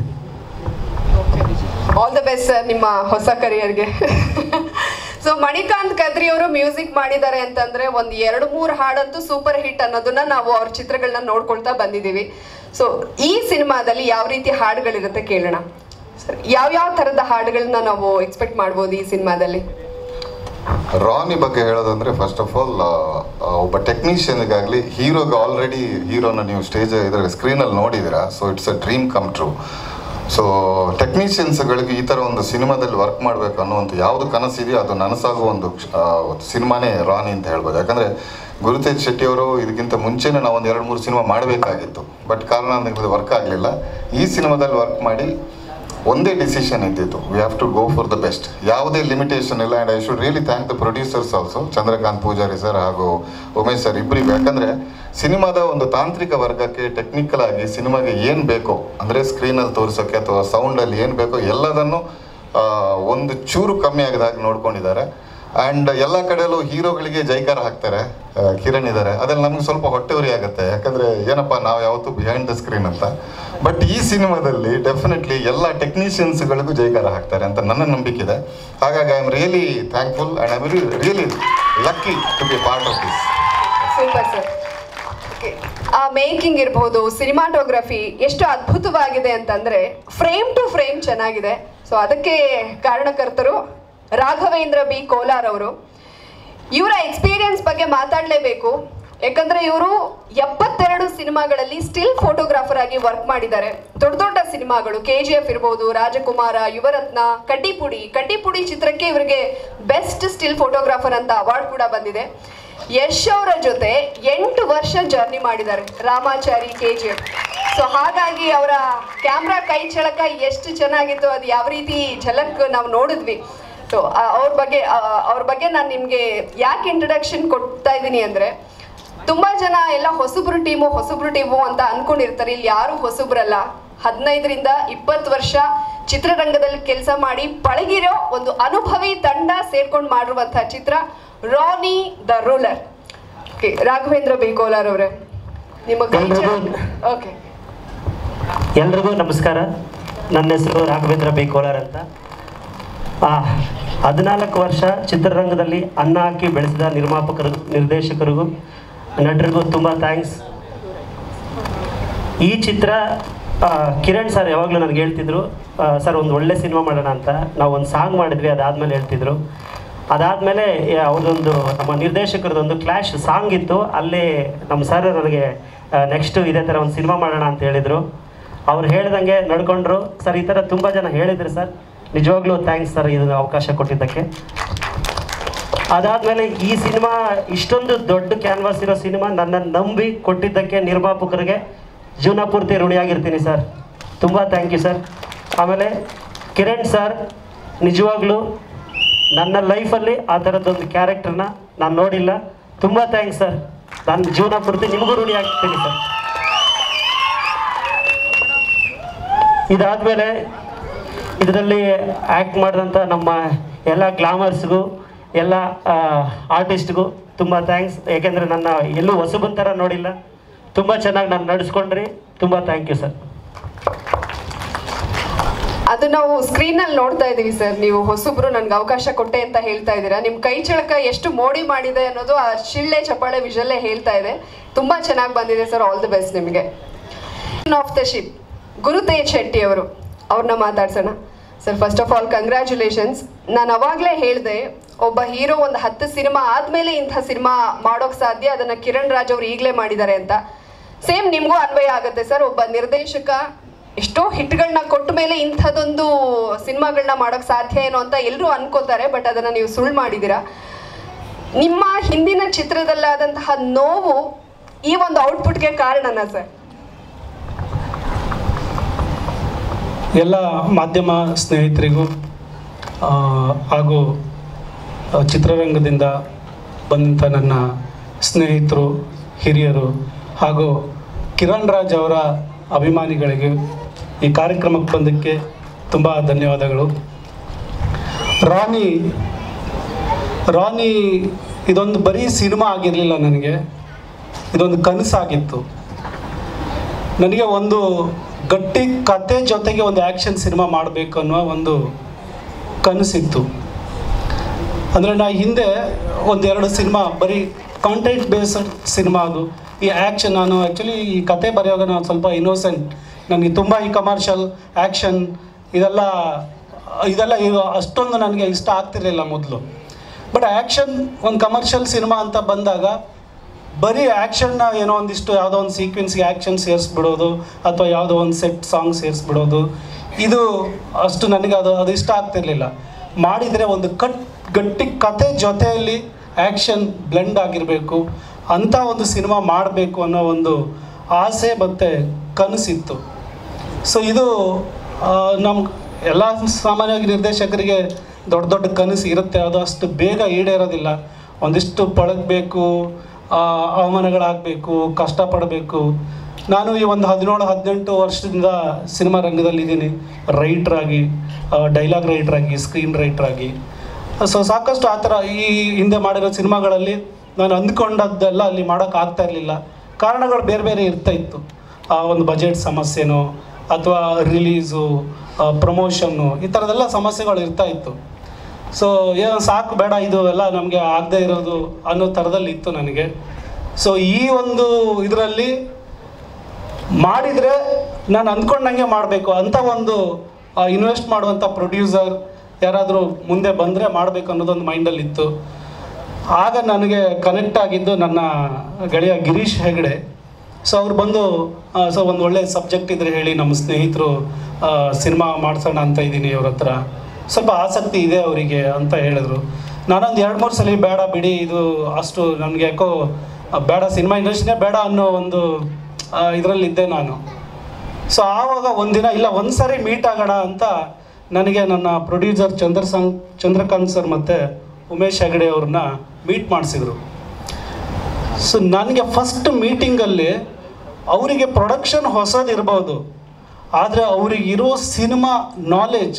ಆಲ್ ದ ಬೆಸ್ಟ್ ಸರ್ ನಿಮ್ಮ ಹೊಸ ಕರಿಯರ್ಗೆ ಸೊ ಮಣಿಕಾಂತ್ ಕದ್ರಿ ಅವರು ಮ್ಯೂಸಿಕ್ ಮಾಡಿದ್ದಾರೆ ಅಂತಂದ್ರೆ ಒಂದು ಎರಡು ಮೂರು ಹಾಡಂತೂ ಸೂಪರ್ ಹಿಟ್ ಅನ್ನೋದನ್ನ ನಾವು ಅವ್ರ ಚಿತ್ರಗಳನ್ನ ನೋಡ್ಕೊಳ್ತಾ ಬಂದಿದ್ದೀವಿ ಸೊ ಈ ಸಿನಿಮಾದಲ್ಲಿ ಯಾವ ರೀತಿ ಹಾಡುಗಳಿರುತ್ತೆ ಕೇಳೋಣ ಸರ್ ಯಾವ್ಯಾವ ಥರದ ಹಾಡುಗಳನ್ನ ನಾವು ಎಕ್ಸ್ಪೆಕ್ಟ್ ಮಾಡ್ಬೋದು ಈ ಸಿನಿಮಾದಲ್ಲಿ ರಾನಿ ಬಗ್ಗೆ ಹೇಳೋದಂದ್ರೆ ಫಸ್ಟ್ ಆಫ್ ಆಲ್ ಒಬ್ಬ ಟೆಕ್ನಿಷಿಯನ್ಗಾಗಲಿ ಹೀರೋಗೆ ಆಲ್ರೆಡಿ ಹೀರೋನ ನೀವು ಸ್ಟೇಜ್ ಇದ್ರ ಸ್ಕ್ರೀನಲ್ಲಿ ನೋಡಿದ್ದೀರಾ so it's a dream come true so ಟೆಕ್ನಿಷಿಯನ್ಸ್ಗಳಿಗೆ ಈ ಥರ ಒಂದು ಸಿನಿಮಾದಲ್ಲಿ ವರ್ಕ್ ಮಾಡಬೇಕು ಅನ್ನುವಂಥ ಯಾವುದು ಕನಸಿದೆಯೋ ಅದು ನನಸಾಗುವ ಒಂದು ಆ, ಒಂದು ಸಿನಿಮಾನೇ ರಾನಿ ಅಂತ ಹೇಳ್ಬೋದು ಯಾಕಂದರೆ ಗುರುತೇಜ್ ಶೆಟ್ಟಿ ಅವರು ಇದಕ್ಕಿಂತ ಮುಂಚೆನೇ ನಾವು ಒಂದು ಎರಡು ಮೂರು ಸಿನಿಮಾ ಮಾಡಬೇಕಾಗಿತ್ತು ಬಟ್ ಕಾರಣಾಂತರಗಳಿಂದ ವರ್ಕ್ ಆಗಲಿಲ್ಲ ಈ ಸಿನಿಮಾದಲ್ಲಿ ವರ್ಕ್ ಮಾಡಿ ಒಂದೇ ಡಿಸಿಷನ್ ಇದ್ದಿತ್ತು we have to go for the best ಯಾವುದೇ ಲಿಮಿಟೇಷನ್ ಇಲ್ಲ and I should really thank the producers also Chandrakant Pujari sir ಹಾಗೂ ಉಮೇಶ್ ಸರ್ ಇಬ್ಬರಿಗೂ ಯಾಕಂದರೆ ಸಿನಿಮಾದ ಒಂದು ತಾಂತ್ರಿಕ ವರ್ಗಕ್ಕೆ ಟೆಕ್ನಿಕಲ್ ಆಗಿ ಸಿನಿಮಾಗೆ ಏನು ಬೇಕೋ ಅಂದರೆ ಸ್ಕ್ರೀನಲ್ಲಿ ತೋರಿಸೋಕ್ಕೆ ಅಥವಾ ಸೌಂಡಲ್ಲಿ ಏನು ಬೇಕೋ ಎಲ್ಲದನ್ನು ಆ, ಒಂದು ಚೂರು ಕಮ್ಮಿ ಆಗದ ಹಾಗೆ ನೋಡ್ಕೊಂಡಿದ್ದಾರೆ ಆ್ಯಂಡ್ ಎಲ್ಲ ಕಡೆಯಲ್ಲೂ ಹೀರೋಗಳಿಗೆ ಜೈಕಾರ ಹಾಕ್ತಾರೆ ಆ, ಕಿರಣ್ ಇದ್ದಾರೆ ಅದ್ರಲ್ಲಿ ನಮ್ಗೆ ಸ್ವಲ್ಪ ಹೊಟ್ಟೆ ಉರಿ ಆಗುತ್ತೆ ಯಾಕಂದರೆ ಏನಪ್ಪ ನಾವು ಯಾವತ್ತೂ ಬಿಹೈಂಡ್ ದ ಸ್ಕ್ರೀನ್ ಅಂತ ಬಟ್ ಈ ಸಿನಿಮಾದಲ್ಲಿ ಡೆಫಿನೆಟ್ಲಿ ಎಲ್ಲ ಟೆಕ್ನಿಷಿಯನ್ಸ್ಗಳಿಗೂ ಜೈಕಾರ ಹಾಕ್ತಾರೆ ಅಂತ ನನ್ನ ನಂಬಿಕೆ ಇದೆ ಹಾಗಾಗಿ I am really thankful and I am really lucky to be part of this super sir ಆ ಮೇಕಿಂಗ್ ಇರ್ಬೋದು ಸಿನಿಮಾಟೋಗ್ರಫಿ ಎಷ್ಟು ಅದ್ಭುತವಾಗಿದೆ ಅಂತಂದ್ರೆ ಫ್ರೇಮ್ ಟು ಫ್ರೇಮ್ ಚೆನ್ನಾಗಿದೆ ಸೊ ಅದಕ್ಕೆ ಕಾರಣಕರ್ತರು ರಾಘವೇಂದ್ರ ಬಿ ಕೋಲಾರ್ ಅವರು ಇವರ ಎಕ್ಸ್ಪೀರಿಯನ್ಸ್ ಬಗ್ಗೆ ಮಾತಾಡಲೇಬೇಕು ಯಾಕಂದ್ರೆ ಇವರು ಎಪ್ಪತ್ತೆರಡು ಸಿನಿಮಾಗಳಲ್ಲಿ ಸ್ಟಿಲ್ ಫೋಟೋಗ್ರಾಫರ್ ಆಗಿ ವರ್ಕ್ ಮಾಡಿದ್ದಾರೆ ದೊಡ್ಡ ದೊಡ್ಡ ಸಿನಿಮಾಗಳು ಕೆ ಜಿ ಎಫ್ ಇರ್ಬೋದು ರಾಜಕುಮಾರ ಯುವರತ್ನ ಕಡ್ಡಿಪುಡಿ ಕಡ್ಡಿಪುಡಿ ಚಿತ್ರಕ್ಕೆ ಇವರಿಗೆ ಬೆಸ್ಟ್ ಸ್ಟಿಲ್ ಫೋಟೋಗ್ರಾಫರ್ ಅಂತ ಅವಾರ್ಡ್ ಕೂಡ ಬಂದಿದೆ ಯಶ್ ಅವರ ಜೊತೆ ಎಂಟು ವರ್ಷ ಜರ್ನಿ ಮಾಡಿದ್ದಾರೆ Ramachari K G F so ಹಾಗಾಗಿ ಅವರ ಕ್ಯಾಮ್ರಾ ಕೈ ಚಳಕ ಎಷ್ಟು ಚೆನ್ನಾಗಿತ್ತು ಅದು ಯಾವ ರೀತಿ ಝಲಕ್ ನಾವು ನೋಡಿದ್ವಿ ಸೊ ಅವ್ರ ಬಗ್ಗೆ ಆ, ಅವ್ರ ಬಗ್ಗೆ ನಾನು ನಿಮಗೆ ಯಾಕೆ ಇಂಟ್ರಡಕ್ಷನ್ ಕೊಡ್ತಾ ಇದ್ದೀನಿ ಅಂದರೆ ತುಂಬ ಜನ ಎಲ್ಲ ಹೊಸಬ್ರು ಟೀಮು ಹೊಸಬ್ರು ಟೀಮು ಅಂತ ಅನ್ಕೊಂಡಿರ್ತಾರೆ ಇಲ್ಲಿ ಯಾರು ಹೊಸಬ್ರಲ್ಲ ಹದಿನೈದರಿಂದ ಇಪ್ಪತ್ತು ವರ್ಷ ಚಿತ್ರರಂಗದಲ್ಲಿ ಕೆಲಸ ಮಾಡಿ ಪಳಗಿರೋ ಒಂದು ಅನುಭವಿ ತಂಡ ಸೇರ್ಕೊಂಡು ಮಾಡಿರುವಂತಹ ಚಿತ್ರ Rani the ruler okay Raghavendra Bekolar ಅವರೇ ನಿಮ್ಮ ಕೈ ಓಕೆ ಎಲ್ರಿಗೂ ನಮಸ್ಕಾರ ನನ್ನ ಹೆಸರು ರಾಘವೇಂದ್ರ ಬಿ ಕೋಲಾರ್ ಅಂತ ಆ, ಹದಿನಾಲ್ಕು ವರ್ಷ ಚಿತ್ರರಂಗದಲ್ಲಿ ಅನ್ನ ಹಾಕಿ ಬೆಳೆಸಿದ ನಿರ್ಮಾಪಕರಿಗೂ ನಿರ್ದೇಶಕರಿಗೂ ನಟರಿಗೂ ತುಂಬ ಥ್ಯಾಂಕ್ಸ್ ಈ ಚಿತ್ರ ಆ, ಕಿರಣ್ ಸರ್ ಯಾವಾಗಲೂ ನನಗೆ ಹೇಳ್ತಿದ್ರು ಆ, ಸರ್ ಒಂದು ಒಳ್ಳೆ ಸಿನಿಮಾ ಮಾಡೋಣ ಅಂತ ನಾವು ಒಂದು ಸಾಂಗ್ ಮಾಡಿದ್ವಿ ಅದಾದಮೇಲೆ ಹೇಳ್ತಿದ್ರು ಅದಾದಮೇಲೆ ಅವ್ರದ್ದೊಂದು ನಮ್ಮ ನಿರ್ದೇಶಕರದೊಂದು ಕ್ಲಾಶ್ ಸಾಂಗ್ ಇತ್ತು ಅಲ್ಲಿ ನಮ್ಮ ಸರ್ ನನಗೆ ನೆಕ್ಸ್ಟ್ ಇದೇ ಥರ ಒಂದು ಸಿನಿಮಾ ಮಾಡೋಣ ಅಂತ ಹೇಳಿದರು ಅವ್ರು ಹೇಳ್ದಂಗೆ ನಡ್ಕೊಂಡ್ರು ಸರ್ ಈ ಥರ ತುಂಬ ಜನ ಹೇಳಿದ್ರು ಸರ್ ನಿಜವಾಗ್ಲೂ ಥ್ಯಾಂಕ್ಸ್ ಸರ್ ಇದು ಅವಕಾಶ ಕೊಟ್ಟಿದ್ದಕ್ಕೆ ಅದಾದಮೇಲೆ ಈ ಸಿನಿಮಾ ಇಷ್ಟೊಂದು ದೊಡ್ಡ ಕ್ಯಾನ್ವಾಸ್ ಇರೋ ಸಿನಿಮಾ ನನ್ನನ್ನು ನಂಬಿ ಕೊಟ್ಟಿದ್ದಕ್ಕೆ ನಿರ್ಮಾಪಕರಿಗೆ ಜೀವನ ಪೂರ್ತಿ ಋಣಿಯಾಗಿರ್ತೀನಿ ಸರ್ ತುಂಬ ಥ್ಯಾಂಕ್ ಯು ಸರ್ ಆಮೇಲೆ ಕಿರಣ್ ಸರ್ ನಿಜವಾಗ್ಲೂ ನನ್ನ ಲೈಫಲ್ಲಿ ಆ ಥರದ್ದೊಂದು ಕ್ಯಾರೆಕ್ಟರ್ನ ನಾನು ನೋಡಿಲ್ಲ ತುಂಬ ಥ್ಯಾಂಕ್ಸ್ ಸರ್ ನಾನು ಜೀವನ ಪೂರ್ತಿ ನಿಮಗೂ ಋಣಿ ಆಗ್ತೀನಿ ಸರ್ ಇದಾದಮೇಲೆ ಇದರಲ್ಲಿ ಆ್ಯಕ್ಟ್ ಮಾಡಿದಂಥ ನಮ್ಮ ಎಲ್ಲ ಗ್ಲಾಮರ್ಸ್ಗೂ ಎಲ್ಲ ಆರ್ಟಿಸ್ಟ್ಗೂ ತುಂಬ ಥ್ಯಾಂಕ್ಸ್ ಏಕೆಂದರೆ ನನ್ನ ಎಲ್ಲೂ ಹೊಸಬನ್ ಥರ ನೋಡಿಲ್ಲ ತುಂಬ ಚೆನ್ನಾಗಿ ನಾನು ನಡೆಸ್ಕೊಂಡ್ರಿ ತುಂಬ ಥ್ಯಾಂಕ್ ಯು ಸರ್ ಅದು ನಾವು ಸ್ಕ್ರೀನ್ ನಲ್ಲಿ ನೋಡ್ತಾ ಇದೀವಿ ಸರ್ ನೀವು ಹೊಸಬ್ರು ನನ್ಗೆ ಅವಕಾಶ ಕೊಟ್ಟೆ ಅಂತ ಹೇಳ್ತಾ ಇದ್ದೀರಾ ನಿಮ್ ಕೈ ಚಳಕ ಎಷ್ಟು ಮೋಡಿ ಮಾಡಿದೆ ಅನ್ನೋದು ಆ ಶಿಳ್ಳೆ ಚಪ್ಪಾಳೆ ವಿಷಲ್ಲೇ ಹೇಳ್ತಾ ಇದೆ ತುಂಬಾ ಚೆನ್ನಾಗಿ ಬಂದಿದೆ ಸರ್ ಆಲ್ ದಿ ಬೆಸ್ಟ್ ನಿಮಗೆ of the ship Gurutej Shetty ಅವರು ಅವ್ರನ್ನ ಮಾತಾಡ್ಸೋಣ sir first of all congratulations ನಾನು ಅವಾಗಲೇ ಹೇಳಿದೆ ಒಬ್ಬ ಹೀರೋ ಒಂದು ಹತ್ತು ಸಿನಿಮಾ ಆದಮೇಲೆ ಇಂಥ ಸಿನಿಮಾ ಮಾಡೋಕ್ಕೆ ಸಾಧ್ಯ ಅದನ್ನು ಕಿರಣ್ ರಾಜ್ ಅವರು ಈಗಲೇ ಮಾಡಿದ್ದಾರೆ ಅಂತ ಸೇಮ್ ನಿಮಗೂ ಅನ್ವಯ ಆಗುತ್ತೆ ಸರ್ ಒಬ್ಬ ನಿರ್ದೇಶಕ ಎಷ್ಟೋ ಹಿಟ್ಗಳನ್ನ ಕೊಟ್ಟ ಮೇಲೆ ಇಂಥದ್ದೊಂದು ಸಿನಿಮಾಗಳನ್ನ ಮಾಡೋಕ್ಕೆ ಸಾಧ್ಯ ಏನೋ ಅಂತ ಎಲ್ಲರೂ ಅನ್ಕೋತಾರೆ ಬಟ್ ಅದನ್ನು ನೀವು ಸುಳ್ಳು ಮಾಡಿದ್ದೀರಾ ನಿಮ್ಮ ಹಿಂದಿನ ಚಿತ್ರದಲ್ಲಾದಂತಹ ನೋವು ಈ ಒಂದು ಔಟ್ಪುಟ್ಗೆ ಕಾರಣನಾ ಸರ್ ಎಲ್ಲ ಮಾಧ್ಯಮ ಸ್ನೇಹಿತರಿಗೂ ಆ, ಹಾಗೂ ಆ, ಚಿತ್ರರಂಗದಿಂದ ಬಂದಂಥ ನನ್ನ ಸ್ನೇಹಿತರು ಹಿರಿಯರು ಹಾಗೂ ಕಿರಣ್ ರಾಜ್ ಅವರ ಅಭಿಮಾನಿಗಳಿಗೆ ಈ ಕಾರ್ಯಕ್ರಮಕ್ಕೆ ಬಂದಕ್ಕೆ ತುಂಬ ಧನ್ಯವಾದಗಳು ರಾಣಿ ರಾಣಿ ಇದೊಂದು ಬರೀ ಸಿನಿಮಾ ಆಗಿರಲಿಲ್ಲ ನನಗೆ ಇದೊಂದು ಕನಸಾಗಿತ್ತು ನನಗೆ ಒಂದು ಗಟ್ಟಿ ಕತೆ ಜೊತೆಗೆ ಒಂದು ಆ್ಯಕ್ಷನ್ ಸಿನಿಮಾ ಮಾಡಬೇಕು ಅನ್ನೋ ಒಂದು ಕನಸಿತ್ತು ಅಂದರೆ ನಾ ಹಿಂದೆ ಒಂದೆರಡು ಸಿನಿಮಾ ಬರೀ ಕಾಂಟೆಂಟ್ ಬೇಸ್ಡ್ ಸಿನಿಮಾ ಅದು ಈ ಆ್ಯಕ್ಷನ್ ನಾನು ಆ್ಯಕ್ಚುಲಿ ಈ ಕತೆ ಬರೆಯುವಾಗ ನಾನು ಸ್ವಲ್ಪ ಇನ್ನೋಸೆಂಟ್ ನನಗೆ ತುಂಬ ಈ ಕಮರ್ಷಿಯಲ್ ಆ್ಯಕ್ಷನ್ ಇದೆಲ್ಲ ಇದೆಲ್ಲ ಇವ- ಅಷ್ಟೊಂದು ನನಗೆ ಇಷ್ಟ ಆಗ್ತಿರಲಿಲ್ಲ ಮೊದಲು ಬಟ್ ಆ್ಯಕ್ಷನ್ ಒಂದು ಕಮರ್ಷಿಯಲ್ ಸಿನಿಮಾ ಅಂತ ಬಂದಾಗ ಬರೀ ಆ್ಯಕ್ಷನ್ನ ಏನೋ ಒಂದಿಷ್ಟು ಯಾವುದೋ ಒಂದು ಸೀಕ್ವೆನ್ಸ್ಗೆ ಆ್ಯಕ್ಷನ್ ಸೇರಿಸ್ಬಿಡೋದು ಅಥವಾ ಯಾವುದೋ ಒಂದು ಸೆಟ್ ಸಾಂಗ್ ಸೇರಿಸ್ಬಿಡೋದು ಇದು ಅಷ್ಟು ನನಗೆ ಅದು ಅದು ಇಷ್ಟ ಆಗ್ತಿರ್ಲಿಲ್ಲ ಮಾಡಿದರೆ ಒಂದು ಕಟ್ ಗಟ್ಟಿ ಕತೆ ಜೊತೆಯಲ್ಲಿ ಆ್ಯಕ್ಷನ್ ಬ್ಲೆಂಡ್ ಆಗಿರಬೇಕು ಅಂಥ ಒಂದು ಸಿನಿಮಾ ಮಾಡಬೇಕು ಅನ್ನೋ ಒಂದು ಆಸೆ ಮತ್ತು ಕನಸಿತ್ತು ಸೊ ಇದು ನಮ್ಮ ಎಲ್ಲ ಸಾಮಾನ್ಯವಾಗಿ ನಿರ್ದೇಶಕರಿಗೆ ದೊಡ್ಡ ದೊಡ್ಡ ಕನಸು ಇರುತ್ತೆ ಅದು ಅಷ್ಟು ಬೇಗ ಈಡೇರೋದಿಲ್ಲ ಒಂದಿಷ್ಟು ಪಳಗಬೇಕು ಅವಮಾನಗಳಾಗಬೇಕು ಕಷ್ಟಪಡಬೇಕು ನಾನು ಈ ಒಂದು ಹದಿನೇಳು ಹದಿನೆಂಟು ವರ್ಷದಿಂದ ಸಿನಿಮಾ ರಂಗದಲ್ಲಿದ್ದೀನಿ ರೈಟ್ರಾಗಿ ಡೈಲಾಗ್ ರೈಟ್ರಾಗಿ ಸ್ಕ್ರೀನ್ ರೈಟ್ರಾಗಿ ಸೊ ಸಾಕಷ್ಟು ಆ ಥರ ಈ ಹಿಂದೆ ಮಾಡಿರೋ ಸಿನಿಮಾಗಳಲ್ಲಿ ನಾನು ಅಂದ್ಕೊಂಡದ್ದೆಲ್ಲ ಅಲ್ಲಿ ಮಾಡೋಕೆ ಆಗ್ತಾ ಇರಲಿಲ್ಲ ಕಾರಣಗಳು ಬೇರೆ ಬೇರೆ ಇರ್ತಾ ಇತ್ತು ಆ ಒಂದು ಬಜೆಟ್ ಸಮಸ್ಯೆನೋ ಅಥವಾ ರಿಲೀಸು ಪ್ರಮೋಷನ್ನು ಈ ಥರದ್ದೆಲ್ಲ ಸಮಸ್ಯೆಗಳು ಇರ್ತಾ ಇತ್ತು ಸೊ ಏನೋ ಸಾಕು ಬೇಡ ಇದು ಎಲ್ಲ ನಮಗೆ ಆಗದೆ ಇರೋದು ಅನ್ನೋ ಥರದಲ್ಲಿ ಇತ್ತು ನನಗೆ ಸೊ ಈ ಒಂದು ಇದರಲ್ಲಿ ಮಾಡಿದರೆ ನಾನು ಅಂದ್ಕೊಂಡಂಗೆ ಮಾಡಬೇಕು ಅಂತ ಒಂದು ಇನ್ವೆಸ್ಟ್ ಮಾಡುವಂಥ ಪ್ರೊಡ್ಯೂಸರ್ ಯಾರಾದರೂ ಮುಂದೆ ಬಂದರೆ ಮಾಡಬೇಕು ಅನ್ನೋದೊಂದು ಮೈಂಡಲ್ಲಿ ಇತ್ತು ಆಗ ನನಗೆ ಕನೆಕ್ಟ್ ಆಗಿದ್ದು ನನ್ನ ಗೆಳೆಯ ಗಿರೀಶ್ ಹೆಗಡೆ ಸೊ ಅವ್ರು ಬಂದು ಸೊ ಒಂದು ಒಳ್ಳೆ ಸಬ್ಜೆಕ್ಟ್ ಇದ್ರೆ ಹೇಳಿ ನಮ್ಮ ಸ್ನೇಹಿತರು ಸಿನಿಮಾ ಮಾಡ್ಸೋಣ ಅಂತ ಇದ್ದೀನಿ ಅವ್ರ ಹತ್ರ ಸ್ವಲ್ಪ ಆಸಕ್ತಿ ಇದೆ ಅವರಿಗೆ ಅಂತ ಹೇಳಿದ್ರು ನಾನೊಂದು ಎರಡು ಮೂರು ಸಲ ಬೇಡ ಬಿಡಿ ಇದು ಅಷ್ಟು ನನಗೆ ಯಾಕೋ ಆ, ಬೇಡ ಸಿನಿಮಾ ಇಂಡಸ್ಟ್ರಿನೇ ಬೇಡ ಅನ್ನೋ ಒಂದು ಇದರಲ್ಲಿದ್ದೆ ನಾನು ಸೊ ಆವಾಗ ಒಂದಿನ ಇಲ್ಲ ಒಂದು ಸಾರಿ ಮೀಟ್ ಆಗೋಣ ಅಂತ ನನಗೆ ನನ್ನ ಪ್ರೊಡ್ಯೂಸರ್ ಚಂದ್ರ ಸಂ- ಚಂದ್ರಕಾಂತ್ ಸರ್ ಮತ್ತು ಉಮೇಶ್ ಹೆಗಡೆ ಅವ್ರನ್ನ ಮೀಟ್ ಮಾಡಿಸಿದ್ರು ಸೊ ನನಗೆ ಫಸ್ಟ್ ಮೀಟಿಂಗಲ್ಲಿ ಅವರಿಗೆ ಪ್ರೊಡಕ್ಷನ್ ಹೊಸದಿರ್ಬೋದು ಆದರೆ ಅವ್ರಿಗೆ ಇರೋ ಸಿನಿಮಾ ನಾಲೆಜ್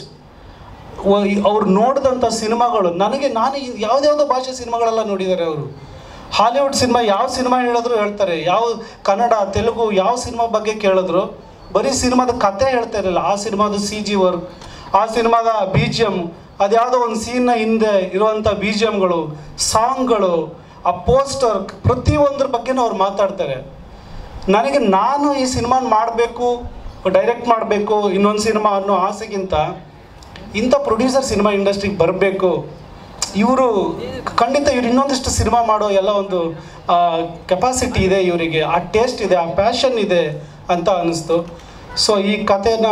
ಅವ್ರು ನೋಡಿದಂಥ ಸಿನಿಮಾಗಳು ನನಗೆ ನಾನು ಈ- ಯಾವ್ದ್ಯಾವ್ದೋ ಭಾಷೆ ಸಿನಿಮಾಗಳೆಲ್ಲ ನೋಡಿದ್ದಾರೆ ಅವರು ಹಾಲಿವುಡ್ ಸಿನಿಮಾ ಯಾವ ಸಿನಿಮಾ ಹೇಳಿದ್ರು ಹೇಳ್ತಾರೆ ಯಾವ ಕನ್ನಡ ತೆಲುಗು ಯಾವ ಸಿನಿಮಾ ಬಗ್ಗೆ ಕೇಳಿದ್ರು ಬರೀ ಸಿನಿಮಾದ ಕತೆ ಹೇಳ್ತಾ ಇರಲಿಲ್ಲ ಆ ಸಿನಿಮಾದ ಸಿ ಜಿ ವರ್ಕ್ ಆ ಸಿನಿಮಾದ ಬಿ ಜಿ ಎಮ್ ಅದ್ಯಾವುದೋ ಒಂದು ಸೀನ್ನ ಹಿಂದೆ ಇರುವಂಥ ಬಿ ಜಿ ಎಮ್ಗಳು ಸಾಂಗ್ಗಳು ಆ ಪೋಸ್ಟರ್ ಪ್ರತಿಯೊಂದ್ರ ಬಗ್ಗೆನೂ ಅವ್ರು ಮಾತಾಡ್ತಾರೆ ನನಗೆ ನಾನು ಈ ಸಿನಿಮಾ ಮಾಡಬೇಕು ಡೈರೆಕ್ಟ್ ಮಾಡಬೇಕು ಇನ್ನೊಂದು ಸಿನಿಮಾ ಅನ್ನೋ ಆಸೆಗಿಂತ ಇಂಥ ಪ್ರೊಡ್ಯೂಸರ್ ಸಿನಿಮಾ ಇಂಡಸ್ಟ್ರಿಗೆ ಬರಬೇಕು ಇವರು ಖಂಡಿತ ಇವ್ರು ಇನ್ನೊಂದಿಷ್ಟು ಸಿನಿಮಾ ಮಾಡೋ ಎಲ್ಲ ಒಂದು ಕೆಪಾಸಿಟಿ ಇದೆ ಇವರಿಗೆ ಆ ಟೇಸ್ಟ್ ಇದೆ ಆ ಪ್ಯಾಷನ್ ಇದೆ ಅಂತ ಅನ್ನಿಸ್ತು ಸೊ ಈ ಕಥೆನ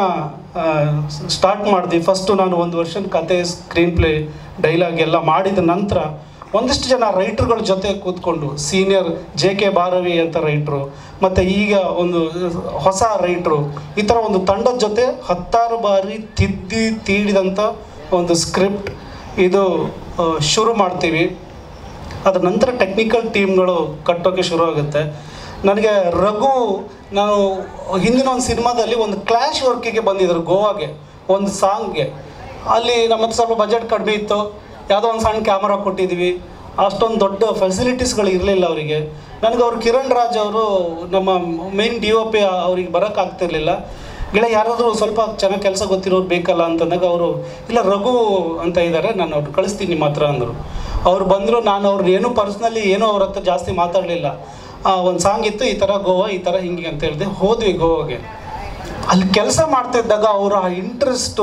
ಸ್ಟಾರ್ಟ್ ಮಾಡಿದ್ವಿ ಫಸ್ಟು ನಾನು ಒಂದು ವರ್ಷದ ಕತೆ ಸ್ಕ್ರೀನ್ ಪ್ಲೇ ಡೈಲಾಗ್ ಎಲ್ಲ ಮಾಡಿದ ನಂತರ ಒಂದಿಷ್ಟು ಜನ ರೈಟ್ರುಗಳ ಜೊತೆ ಕೂತ್ಕೊಂಡು ಸೀನಿಯರ್ ಜೆ ಕೆ ಭಾರವಿ ಅಂತ ರೈಟ್ರು ಮತ್ತು ಈಗ ಒಂದು ಹೊಸ ರೈಟ್ರು ಈ ಥರ ಒಂದು ತಂಡದ ಜೊತೆ ಹತ್ತಾರು ಬಾರಿ ತಿದ್ದಿ ತೀಡಿದಂಥ ಒಂದು ಸ್ಕ್ರಿಪ್ಟ್ ಇದು ಆ, ಶುರು ಮಾಡ್ತೀವಿ ಅದ್ರ ನಂತರ ಟೆಕ್ನಿಕಲ್ ಟೀಮ್ಗಳು ಕಟ್ಟೋಕ್ಕೆ ಶುರು ಆಗುತ್ತೆ ನನಗೆ ರಘು ನಾನು ಹಿಂದಿನ ಒಂದು ಸಿನಿಮಾದಲ್ಲಿ ಒಂದು ಕ್ಲಾಶ್ ವರ್ಕಿಗೆ ಬಂದಿದ್ದರು ಗೋವಾಗೆ ಒಂದು ಸಾಂಗ್ಗೆ ಅಲ್ಲಿ ನಮ್ಮ ಹತ್ರ ಸ್ವಲ್ಪ ಬಜೆಟ್ ಕಡಿಮೆ ಇತ್ತು ಯಾವುದೋ ಒಂದು ಸಣ್ಣ ಕ್ಯಾಮರಾ ಕೊಟ್ಟಿದ್ವಿ ಅಷ್ಟೊಂದು ದೊಡ್ಡ ಫೆಸಿಲಿಟೀಸ್ಗಳು ಇರಲಿಲ್ಲ ಅವರಿಗೆ ನನಗೆ ಅವರು ಕಿರಣ್ ರಾಜ್ ಅವರು ನಮ್ಮ ಮೇನ್ ಡಿ ಒ ಪಿ ಅವ್ರಿಗೆ ಬರೋಕ್ಕಾಗ್ತಿರ್ಲಿಲ್ಲ ಗಿಡ ಯಾರಾದರೂ ಸ್ವಲ್ಪ ಚೆನ್ನಾಗಿ ಕೆಲಸ ಗೊತ್ತಿರೋರು ಬೇಕಲ್ಲ ಅಂತಂದಾಗ ಅವರು ಇಲ್ಲ ರಘು ಅಂತ ಇದ್ದಾರೆ ನಾನು ಅವ್ರು ಕಳಿಸ್ತೀನಿ ನಿಮ್ಮ ಹತ್ರ ಅಂದರು ಅವ್ರು ಬಂದರು ನಾನು ಅವ್ರನ್ನ ಏನೂ ಪರ್ಸ್ನಲಿ ಏನೂ ಅವ್ರ ಹತ್ರ ಜಾಸ್ತಿ ಮಾತಾಡಲಿಲ್ಲ ಒಂದು ಸಾಂಗ್ ಇತ್ತು ಈ ಥರ ಗೋವಾ ಈ ಥರ ಹಿಂಗೆ ಅಂತ ಹೇಳಿದೆ ಹೋದ್ವಿ ಗೋವಾಗೆ ಅಲ್ಲಿ ಕೆಲಸ ಮಾಡ್ತಿದ್ದಾಗ ಅವರ ಇಂಟ್ರೆಸ್ಟು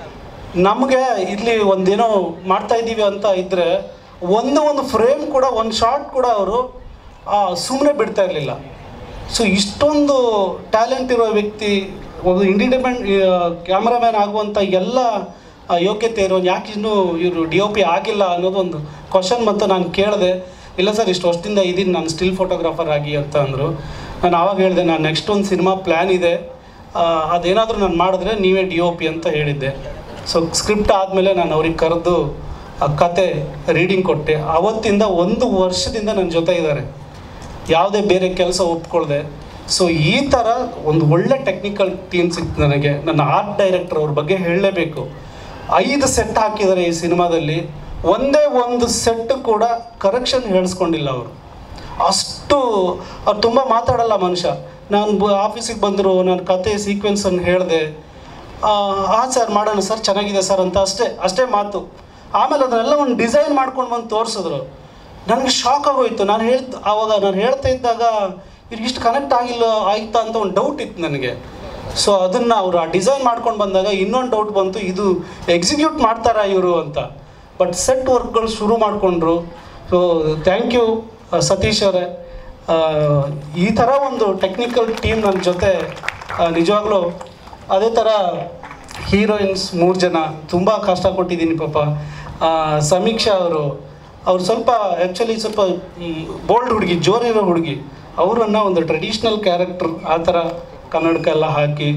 ನಮಗೆ ಇಲ್ಲಿ ಒಂದೇನೋ ಮಾಡ್ತಾ ಇದ್ದೀವಿ ಅಂತ ಇದ್ದರೆ ಒಂದು ಒಂದು ಫ್ರೇಮ್ ಕೂಡ ಒಂದು ಶಾರ್ಟ್ ಕೂಡ ಅವರು ಸುಮ್ಮನೆ ಬಿಡ್ತಾ ಇರಲಿಲ್ಲ ಸೊ ಇಷ್ಟೊಂದು ಟ್ಯಾಲೆಂಟ್ ಇರೋ ವ್ಯಕ್ತಿ ಒಂದು ಇಂಡಿಪೆಂಡೆಂಟ್ ಕ್ಯಾಮ್ರಾಮ್ಯಾನ್ ಆಗುವಂಥ ಎಲ್ಲ ಆ, ಯೋಗ್ಯತೆ ಇರೋ ಯಾಕೆ ಇನ್ನೂ ಇವರು ಡಿ ಒ ಪಿ ಆಗಿಲ್ಲ ಅನ್ನೋದು ಒಂದು ಕ್ವಶನ್ ಮತ್ತು ನಾನು ಕೇಳಿದೆ ಇಲ್ಲ ಸರ್ ಇಷ್ಟು ವರ್ಷದಿಂದ ಇದ್ದೀನಿ ನಾನು ಸ್ಟಿಲ್ ಫೋಟೋಗ್ರಾಫರ್ ಆಗಿ ಅಂತ ಅಂದರು ನಾನು ಆವಾಗ ಹೇಳಿದೆ ನಾನು ನೆಕ್ಸ್ಟ್ ಒಂದು ಸಿನಿಮಾ ಪ್ಲ್ಯಾನ್ ಇದೆ ಆ, ಅದೇನಾದರೂ ನಾನು ಮಾಡಿದ್ರೆ ನೀವೇ ಡಿ ಒ ಪಿ ಅಂತ ಹೇಳಿದ್ದೆ ಸೊ ಸ್ಕ್ರಿಪ್ಟ್ ಆದಮೇಲೆ ನಾನು ಅವ್ರಿಗೆ ಕರೆದು ಆ ಕತೆ ರೀಡಿಂಗ್ ಕೊಟ್ಟೆ ಅವತ್ತಿಂದ ಒಂದು ವರ್ಷದಿಂದ ನನ್ನ ಜೊತೆ ಇದ್ದಾರೆ ಯಾವುದೇ ಬೇರೆ ಕೆಲಸ ಒಪ್ಕೊಳ್ದೆ ಸೊ ಈ ಥರ ಒಂದು ಒಳ್ಳೆ ಟೆಕ್ನಿಕಲ್ ಟೀಮ್ ಸಿಕ್ತು ನನಗೆ ನನ್ನ ಆರ್ಟ್ ಡೈರೆಕ್ಟರ್ ಅವ್ರ ಬಗ್ಗೆ ಹೇಳಲೇಬೇಕು ಐದು ಸೆಟ್ ಹಾಕಿದ್ದಾರೆ ಈ ಸಿನಿಮಾದಲ್ಲಿ ಒಂದೇ ಒಂದು ಸೆಟ್ ಕೂಡ ಕರೆಕ್ಷನ್ ಹೇಳಿಸ್ಕೊಂಡಿಲ್ಲ ಅವರು ಅಷ್ಟು ಅವ್ರು ತುಂಬ ಮಾತಾಡಲ್ಲ ಮನುಷ್ಯ ನಾನು ಆಫೀಸಿಗೆ ಬಂದರು ನಾನು ಕತೆ ಸೀಕ್ವೆನ್ಸನ್ನು ಹೇಳಿದೆ ಹಾಂ ಸರ್ ಮಾಡೋಣ ಸರ್ ಚೆನ್ನಾಗಿದೆ ಸರ್ ಅಂತ ಅಷ್ಟೇ ಅಷ್ಟೇ ಮಾತು ಆಮೇಲೆ ಅದನ್ನೆಲ್ಲ ಒಂದು ಡಿಸೈನ್ ಮಾಡ್ಕೊಂಡು ಬಂದು ತೋರಿಸಿದ್ರು ನನಗೆ ಶಾಕ್ ಆಗೋಯ್ತು ನಾನು ಹೇಳ್ತ ಆವಾಗ ನಾನು ಹೇಳ್ತಾ ಇದ್ದಾಗ ಇವ್ರಿಗೆ ಇಷ್ಟು ಕನೆಕ್ಟ್ ಆಗಿಲ್ಲ ಆಯ್ತಾ ಅಂತ ಒಂದು ಡೌಟ್ ಇತ್ತು ನನಗೆ ಸೊ ಅದನ್ನು ಅವರು ಆ ಡಿಸೈನ್ ಮಾಡ್ಕೊಂಡು ಬಂದಾಗ ಇನ್ನೊಂದು ಡೌಟ್ ಬಂತು ಇದು ಎಕ್ಸಿಕ್ಯೂಟ್ ಮಾಡ್ತಾರಾ ಇವರು ಅಂತ ಬಟ್ ಸೆಟ್ ವರ್ಕ್ಗಳು ಶುರು ಮಾಡಿಕೊಂಡ್ರು ಸೊ ಥ್ಯಾಂಕ್ ಯು ಸತೀಶ್ ಅವರೇ ಆ, ಈ ಥರ ಒಂದು ಟೆಕ್ನಿಕಲ್ ಟೀಮ್ ನನ್ನ ಜೊತೆ ಆ, ನಿಜವಾಗ್ಲೂ ಅದೇ ಥರ ಹೀರೋಯಿನ್ಸ್ ಮೂರು ಜನ ತುಂಬ ಕಷ್ಟಪಟ್ಟಿದ್ದೀನಿ ಪಾಪ ಆ, ಸಮೀಕ್ಷಾ ಅವರು ಅವ್ರು ಸ್ವಲ್ಪ ಆ್ಯಕ್ಚುಲಿ ಸ್ವಲ್ಪ ಬೋಲ್ಡ್ ಹುಡುಗಿ ಜೋರಿರೋ ಹುಡುಗಿ ಅವರನ್ನು ಒಂದು ಟ್ರೆಡಿಷ್ನಲ್ ಕ್ಯಾರೆಕ್ಟರ್ ಆ ಥರ ಕನ್ನಡಕ್ಕೆಲ್ಲ ಹಾಕಿ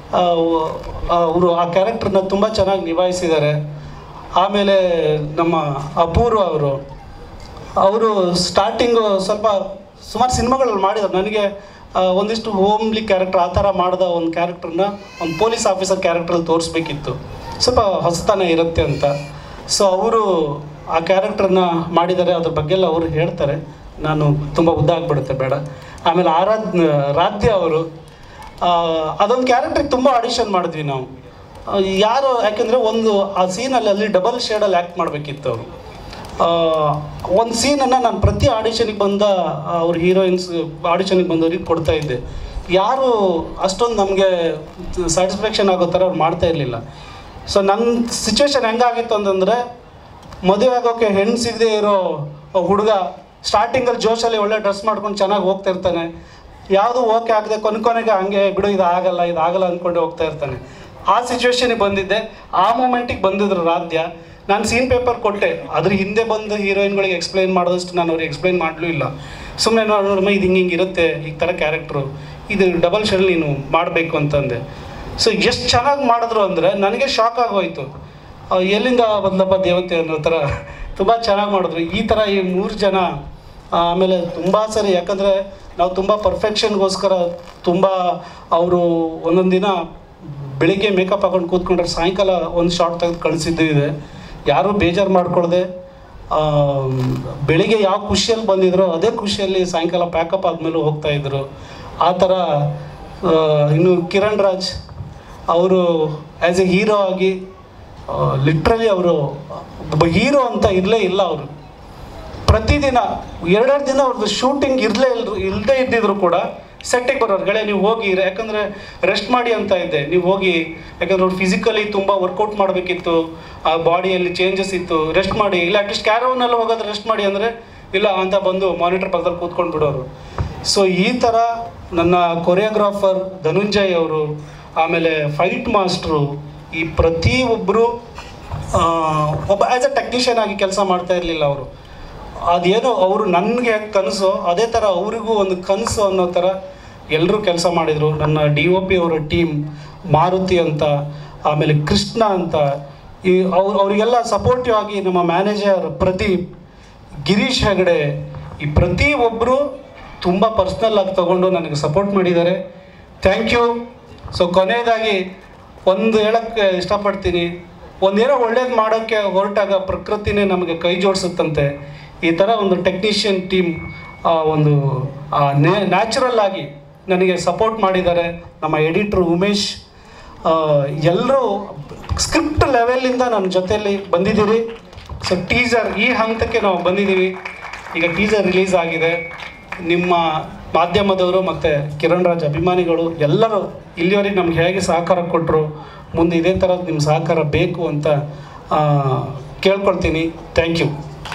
ಅವರು ಆ ಕ್ಯಾರೆಕ್ಟರ್ನ ತುಂಬ ಚೆನ್ನಾಗಿ ನಿಭಾಯಿಸಿದ್ದಾರೆ ಆಮೇಲೆ ನಮ್ಮ ಅಪೂರ್ವ ಅವರು ಅವರು ಸ್ಟಾರ್ಟಿಂಗು ಸ್ವಲ್ಪ ಸುಮಾರು ಸಿನಿಮಾಗಳಲ್ಲಿ ಮಾಡಿದ್ದಾರೆ ನನಗೆ ಆ, ಒಂದಿಷ್ಟು ಹೋಮ್ಲಿ ಕ್ಯಾರೆಕ್ಟರ್ ಆ ಥರ ಮಾಡಿದ ಒಂದು ಕ್ಯಾರೆಕ್ಟರ್ನ ಒಂದು ಪೊಲೀಸ್ ಆಫೀಸರ್ ಕ್ಯಾರೆಕ್ಟ್ರಲ್ಲಿ ತೋರಿಸ್ಬೇಕಿತ್ತು ಸ್ವಲ್ಪ ಹೊಸತನ ಇರುತ್ತೆ ಅಂತ ಸೊ ಅವರು ಆ ಕ್ಯಾರೆಕ್ಟರ್ನ ಮಾಡಿದ್ದಾರೆ ಅದ್ರ ಬಗ್ಗೆ ಎಲ್ಲ ಅವರು ಹೇಳ್ತಾರೆ ನಾನು ತುಂಬ ಉದ್ದ ಆಗ್ಬಿಡುತ್ತೆ ಬೇಡ ಆಮೇಲೆ ಆರಾಧ್ ರಾಧ್ಯ ಅವರು ಅದೊಂದು ಕ್ಯಾರೆಕ್ಟ್ರಿಗೆ ತುಂಬ ಆಡಿಷನ್ ಮಾಡಿದ್ವಿ ನಾವು ಆ, ಯಾರು ಯಾಕೆಂದರೆ ಒಂದು ಆ ಸೀನಲ್ಲಿ ಅಲ್ಲಿ ಡಬಲ್ ಶೇಡಲ್ಲಿ ಆ್ಯಕ್ಟ್ ಮಾಡಬೇಕಿತ್ತು ಅವರು ಒಂದು ಸೀನನ್ನು ನಾನು ಪ್ರತಿ ಆಡಿಷನಿಗೆ ಬಂದ ಅವ್ರ ಹೀರೋಯಿನ್ಸ್ ಆಡಿಷನಿಗೆ ಬಂದವ್ರಿಗೆ ಕೊಡ್ತಾ ಇದ್ದೆ ಯಾರು ಅಷ್ಟೊಂದು ನಮಗೆ ಸ್ಯಾಟಿಸ್ಫ್ಯಾಕ್ಷನ್ ಆಗೋ ಥರ ಅವ್ರು ಮಾಡ್ತಾ ಇರಲಿಲ್ಲ ಸೊ ನನ್ನ ಸಿಚುವೇಶನ್ ಹೆಂಗಾಗಿತ್ತು ಅಂತಂದರೆ ಮದುವೆ ಆಗೋಕ್ಕೆ ಹೆಣ್ಣು ಸಿಗದೆ ಇರೋ ಹುಡುಗ ಸ್ಟಾರ್ಟಿಂಗಲ್ಲಿ ಜೋಶಲ್ಲಿ ಒಳ್ಳೆ ಡ್ರೆಸ್ ಮಾಡ್ಕೊಂಡು ಚೆನ್ನಾಗಿ ಹೋಗ್ತಾ ಇರ್ತಾನೆ ಯಾವುದು ಓಕೆ ಆಗದೆ ಕೊನೆ ಕೊನೆಗೆ ಹಂಗೆ ಬಿಡು ಇದು ಆಗಲ್ಲ ಇದು ಆಗಲ್ಲ ಅಂದ್ಕೊಂಡು ಹೋಗ್ತಾ ಇರ್ತಾನೆ ಆ ಸಿಚುವೇಶನಿಗೆ ಬಂದಿದ್ದೆ ಆ ಮೂಮೆಂಟಿಗೆ ಬಂದಿದ್ರು ರಾಧ್ಯ ನಾನು ಸೀನ್ ಪೇಪರ್ ಕೊಟ್ಟೆ ಅದ್ರ ಹಿಂದೆ ಬಂದು ಹೀರೋಯಿನ್ಗಳಿಗೆ ಎಕ್ಸ್ಪ್ಲೈನ್ ಮಾಡೋದಷ್ಟು ನಾನು ಅವ್ರಿಗೆ ಎಕ್ಸ್ಪ್ಲೈನ್ ಮಾಡಲೂ ಇಲ್ಲ ಸುಮ್ಮನೆ ನೋಡಮ್ಮ ಇದು ಹಿಂಗೆ ಹಿಂಗೆ ಇರುತ್ತೆ ಈ ಥರ ಕ್ಯಾರೆಕ್ಟ್ರು ಇದು ಡಬಲ್ ಶೆಲ್ ನೀನು ಮಾಡಬೇಕು ಅಂತಂದೆ ಸೊ ಎಷ್ಟು ಚೆನ್ನಾಗಿ ಮಾಡಿದ್ರು ಅಂದರೆ ನನಗೆ ಶಾಕ್ ಆಗೋಯ್ತು ಆ, ಎಲ್ಲಿಂದ ಬಂದಪ್ಪ ದೇವತೆ ಅನ್ನೋ ಥರ ತುಂಬ ಚೆನ್ನಾಗಿ ಮಾಡಿದ್ರು ಈ ಥರ ಈ ಮೂರು ಜನ ಆ, ಆಮೇಲೆ ತುಂಬ ಸರಿ ಯಾಕಂದರೆ ನಾವು ತುಂಬ ಪರ್ಫೆಕ್ಷನ್ಗೋಸ್ಕರ ತುಂಬ ಅವರು ಒಂದೊಂದು ದಿನ ಬೆಳಿಗ್ಗೆ ಮೇಕಪ್ ಹಾಕೊಂಡು ಕೂತ್ಕೊಂಡ್ರೆ ಸಾಯಂಕಾಲ ಒಂದು ಶಾರ್ಟ್ ತೆಗೆದು ಕಳಿಸಿದ್ದು ಇದೆ ಯಾರೂ ಬೇಜಾರು ಮಾಡ್ಕೊಳ್ದೆ ಆ, ಬೆಳಿಗ್ಗೆ ಯಾವ ಖುಷಿಯಲ್ಲಿ ಬಂದಿದ್ರೋ ಅದೇ ಖುಷಿಯಲ್ಲಿ ಸಾಯಂಕಾಲ ಪ್ಯಾಕಪ್ ಆದಮೇಲೆ ಹೋಗ್ತಾ ಇದ್ರು ಆ ಥರ ಆ, ಇನ್ನು ಕಿರಣ್ ರಾಜ್ ಅವರು ಆ್ಯಸ್ ಎ ಹೀರೋ ಆಗಿ ಲಿಟ್ರಲಿ ಅವರು ಒಬ್ಬ ಹೀರೋ ಅಂತ ಇರಲೇ ಇಲ್ಲ ಅವರು ಪ್ರತಿದಿನ ಎರಡೆರಡು ದಿನ ಅವ್ರದ್ದು ಶೂಟಿಂಗ್ ಇರಲೇ ಇಲ್ರು ಇಲ್ಲದೇ ಇದ್ದಿದ್ರು ಕೂಡ ಸೆಟ್ಟಿಗೆ ಬರೋರು ಗೆಳೆ ನೀವು ಹೋಗಿ ಯಾಕಂದರೆ ರೆಸ್ಟ್ ಮಾಡಿ ಅಂತ ಇದ್ದೆ ನೀವು ಹೋಗಿ ಯಾಕಂದ್ರೆ ಅವ್ರು ಫಿಸಿಕಲಿ ತುಂಬ ವರ್ಕೌಟ್ ಮಾಡಬೇಕಿತ್ತು ಆ ಬಾಡಿಯಲ್ಲಿ ಚೇಂಜಸ್ ಇತ್ತು ರೆಸ್ಟ್ ಮಾಡಿ ಇಲ್ಲ ಅಟ್ಲೀಸ್ಟ್ ಕ್ಯಾರವನ್ನೆಲ್ಲ ಹೋಗೋದು ರೆಸ್ಟ್ ಮಾಡಿ ಅಂದರೆ ಇಲ್ಲ ಅಂತ ಬಂದು ಮಾನಿಟರ್ ಪಕ್ಕದಲ್ಲಿ ಕೂತ್ಕೊಂಡು ಬಿಡೋರು ಸೊ ಈ ಥರ ನನ್ನ ಕೊರಿಯೋಗ್ರಾಫರ್ ಧನುಂಜಯ್ ಅವರು ಆಮೇಲೆ ಫೈಟ್ ಮಾಸ್ಟ್ರು ಈ ಪ್ರತಿಯೊಬ್ಬರು ಒಬ್ಬ ಆ್ಯಸ್ ಅ ಟೆಕ್ನಿಷಿಯನ್ ಆಗಿ ಕೆಲಸ ಮಾಡ್ತಾ ಇರಲಿಲ್ಲ ಅವರು ಅದೇನೋ ಅವರು ನನಗೆ ಕನಸು ಅದೇ ಥರ ಅವರಿಗೂ ಒಂದು ಕನಸು ಅನ್ನೋ ಥರ ಎಲ್ಲರೂ ಕೆಲಸ ಮಾಡಿದರು ನನ್ನ ಡಿ ಒ ಪಿ ಅವರ ಟೀಮ್ ಮಾರುತಿ ಅಂತ ಆಮೇಲೆ ಕೃಷ್ಣ ಅಂತ ಈ ಅವ್ರು ಅವರಿಗೆಲ್ಲ ಸಪೋರ್ಟಿವ್ ಆಗಿ ನಮ್ಮ ಮ್ಯಾನೇಜರ್ ಪ್ರದೀಪ್ ಗಿರೀಶ್ ಹೆಗಡೆ ಈ ಪ್ರತಿಯೊಬ್ಬರು ತುಂಬ ಪರ್ಸ್ನಲ್ ಆಗಿ ತಗೊಂಡು ನನಗೆ ಸಪೋರ್ಟ್ ಮಾಡಿದ್ದಾರೆ ಥ್ಯಾಂಕ್ ಯು ಸೊ ಕೊನೆಯದಾಗಿ ಒಂದು ಹೇಳಕ್ಕೆ ಇಷ್ಟಪಡ್ತೀನಿ ಒಂದೇನೋ ಒಳ್ಳೇದು ಮಾಡೋಕ್ಕೆ ಹೊರಟಾಗ ಪ್ರಕೃತಿನೇ ನಮಗೆ ಕೈ ಜೋಡಿಸುತ್ತಂತೆ ಈ ಥರ ಒಂದು ಟೆಕ್ನಿಷಿಯನ್ ಟೀಮ್ ಒಂದು ನ್ಯಾಚುರಲ್ ಆಗಿ ನನಗೆ ಸಪೋರ್ಟ್ ಮಾಡಿದ್ದಾರೆ ನಮ್ಮ ಎಡಿಟ್ರು ಉಮೇಶ್ ಎಲ್ಲರೂ ಸ್ಕ್ರಿಪ್ಟ್ ಲೆವೆಲಿಂದ ನನ್ನ ಜೊತೆಯಲ್ಲಿ ಬಂದಿದ್ದೀರಿ ಸೊ ಟೀಸರ್ ಈ ಹಂತಕ್ಕೆ ನಾವು ಬಂದಿದ್ದೀವಿ ಈಗ ಟೀಸರ್ ರಿಲೀಸ್ ಆಗಿದೆ ನಿಮ್ಮ ಮಾಧ್ಯಮದವರು ಮತ್ತು ಕಿರಣ್ ರಾಜ್ ಅಭಿಮಾನಿಗಳು ಎಲ್ಲರೂ ಇಲ್ಲಿವರೆಗೆ ನಮ್ಗೆ ಹೇಗೆ ಸಹಕಾರ ಕೊಟ್ಟರು ಮುಂದೆ ಇದೇ ಥರದ್ದು ನಿಮ್ಮ ಸಹಕಾರ ಬೇಕು ಅಂತ ಆ, ಕೇಳ್ಕೊಳ್ತೀನಿ ಥ್ಯಾಂಕ್ ಯು